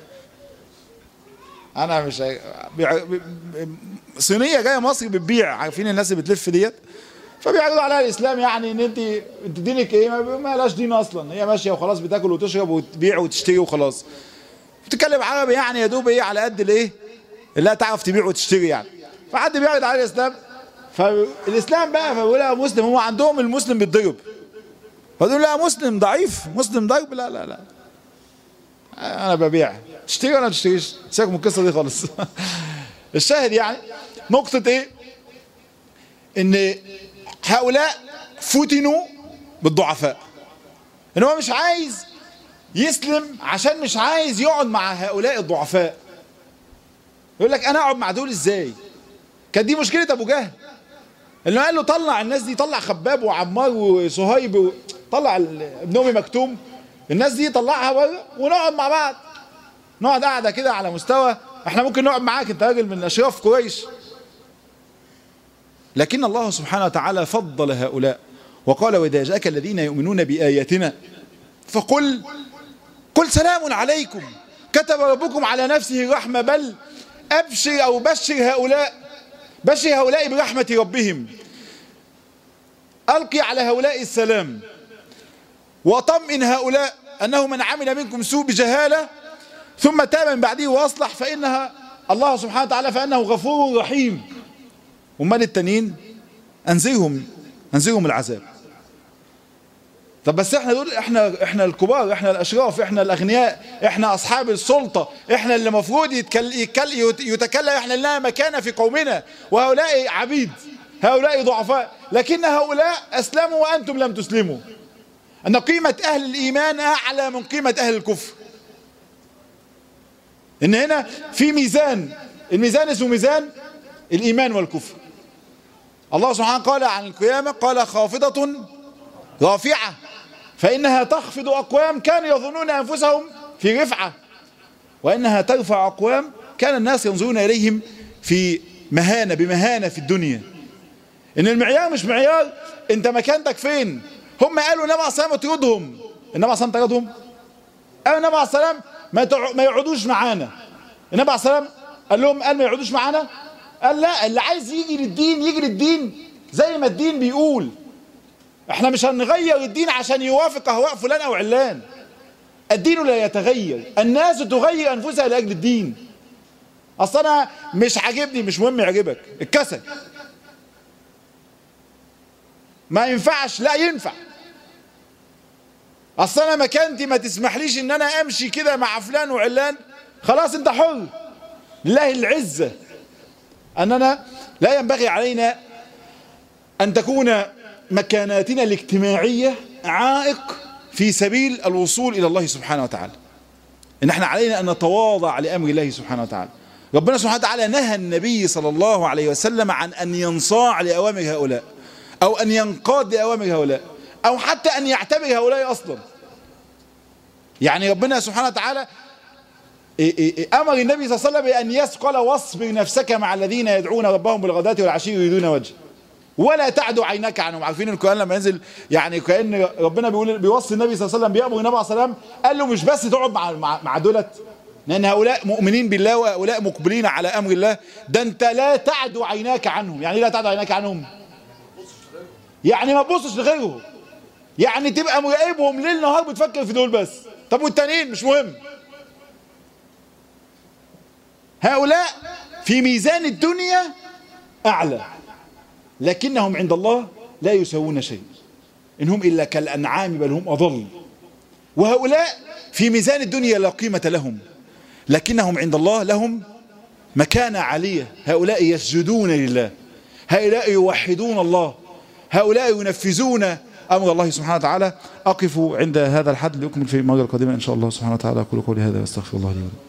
انا مش بيع... صينيه جايه مصر بتبيع عارفين الناس اللي بتلف ديت فبيعرضوا عليها الاسلام يعني ان انت انت دينك ايه ما لهاش دين اصلا هي ماشيه وخلاص بتاكل وتشرب وتبيع وتشتري وخلاص بتتكلم عربي يعني يا دوب ايه على قد الايه اللي تعرف تبيع وتشتري يعني فحد بيعرض على الاسلام فالاسلام بقى فبيقول لها مسلم هم عندهم المسلم بيتضرب فدول لا مسلم ضعيف مسلم ضرب لا لا لا انا ببيع تشتري ولا ما تشتريش سيبك من القصه دي خالص الشاهد يعني نقطة ايه ان هؤلاء فتنوا بالضعفاء ان هو مش عايز يسلم عشان مش عايز يقعد مع هؤلاء الضعفاء يقول لك انا اقعد مع دول ازاي كانت دي مشكلة ابو جهل اللي قال له طلع الناس دي طلع خباب وعمار وصهيب و... طلع ابن امي مكتوم الناس دي طلعها بره ونقعد مع بعض نقعد قاعده كده على مستوى احنا ممكن نقعد معاك انت راجل من اشراف قريش لكن الله سبحانه وتعالى فضل هؤلاء وقال واذا جاءك الذين يؤمنون باياتنا فقل قل سلام عليكم كتب ربكم على نفسه الرحمه بل ابشر او بشر هؤلاء بشر هؤلاء برحمه ربهم القي على هؤلاء السلام وطمئن هؤلاء انه من عمل منكم سوء بجهاله ثم تاب من بعده واصلح فانها الله سبحانه وتعالى فانه غفور رحيم امال التانيين انزلهم انزلهم العذاب طب بس احنا دول احنا احنا الكبار احنا الاشراف احنا الاغنياء احنا اصحاب السلطه احنا اللي المفروض يتكل يتكل يتكلم احنا لنا مكانه في قومنا وهؤلاء عبيد هؤلاء ضعفاء لكن هؤلاء اسلموا وانتم لم تسلموا ان قيمه اهل الايمان اعلى من قيمه اهل الكفر ان هنا في ميزان الميزان اسمه ميزان الايمان والكفر الله سبحانه قال عن القيامة قال خافضة رافعة فإنها تخفض أقوام كانوا يظنون أنفسهم في رفعة وإنها ترفع أقوام كان الناس ينظرون إليهم في مهانة بمهانة في الدنيا إن المعيار مش معيار أنت مكانتك فين هم قالوا النبي عليه الصلاة طردهم النبي عليه الصلاة طردهم قال النبي عليه السلام ما تع... ما يقعدوش معانا النبي عليه السلام قال لهم قال ما يقعدوش معانا قال لا اللي عايز يجي للدين يجي للدين زي ما الدين بيقول احنا مش هنغير الدين عشان يوافق اهواء فلان او علان الدين لا يتغير الناس تغير انفسها لاجل الدين اصل انا مش عاجبني مش مهم يعجبك الكسل ما ينفعش لا ينفع اصل انا مكانتي ما تسمحليش ان انا امشي كده مع فلان وعلان خلاص انت حر لله العزة اننا لا ينبغي علينا ان تكون مكاناتنا الاجتماعية عائق في سبيل الوصول الى الله سبحانه وتعالى ان احنا علينا ان نتواضع لامر الله سبحانه وتعالى ربنا سبحانه وتعالى نهى النبي صلى الله عليه وسلم عن ان ينصاع لاوامر هؤلاء او ان ينقاد لاوامر هؤلاء او حتى ان يعتبر هؤلاء اصلا يعني ربنا سبحانه وتعالى امر النبي صلى الله عليه وسلم بان يسقل واصبر نفسك مع الذين يدعون ربهم بالغداة والعشي يريدون وجهه ولا تعدو عينك عنهم عارفين القران لما ينزل يعني كان ربنا بيقول بيوصي النبي صلى الله عليه وسلم بيامر النبي عليه السلام قال له مش بس تقعد مع مع, مع دولت لان هؤلاء مؤمنين بالله وهؤلاء مقبلين على امر الله ده انت لا تعدو عيناك عنهم يعني لا تعدو عيناك عنهم يعني ما تبصش لغيرهم يعني تبقى مراقبهم ليل نهار بتفكر في دول بس طب والتانيين مش مهم هؤلاء في ميزان الدنيا اعلى لكنهم عند الله لا يسوون شيء إنهم إلا كالأنعام بل هم أضل وهؤلاء في ميزان الدنيا لا قيمة لهم لكنهم عند الله لهم مكانة عالية هؤلاء يسجدون لله هؤلاء يوحدون الله هؤلاء ينفذون أمر الله سبحانه وتعالى أقف عند هذا الحد لأكمل في المرة القادمة إن شاء الله سبحانه وتعالى أقول قولي هذا واستغفر الله لي ولكم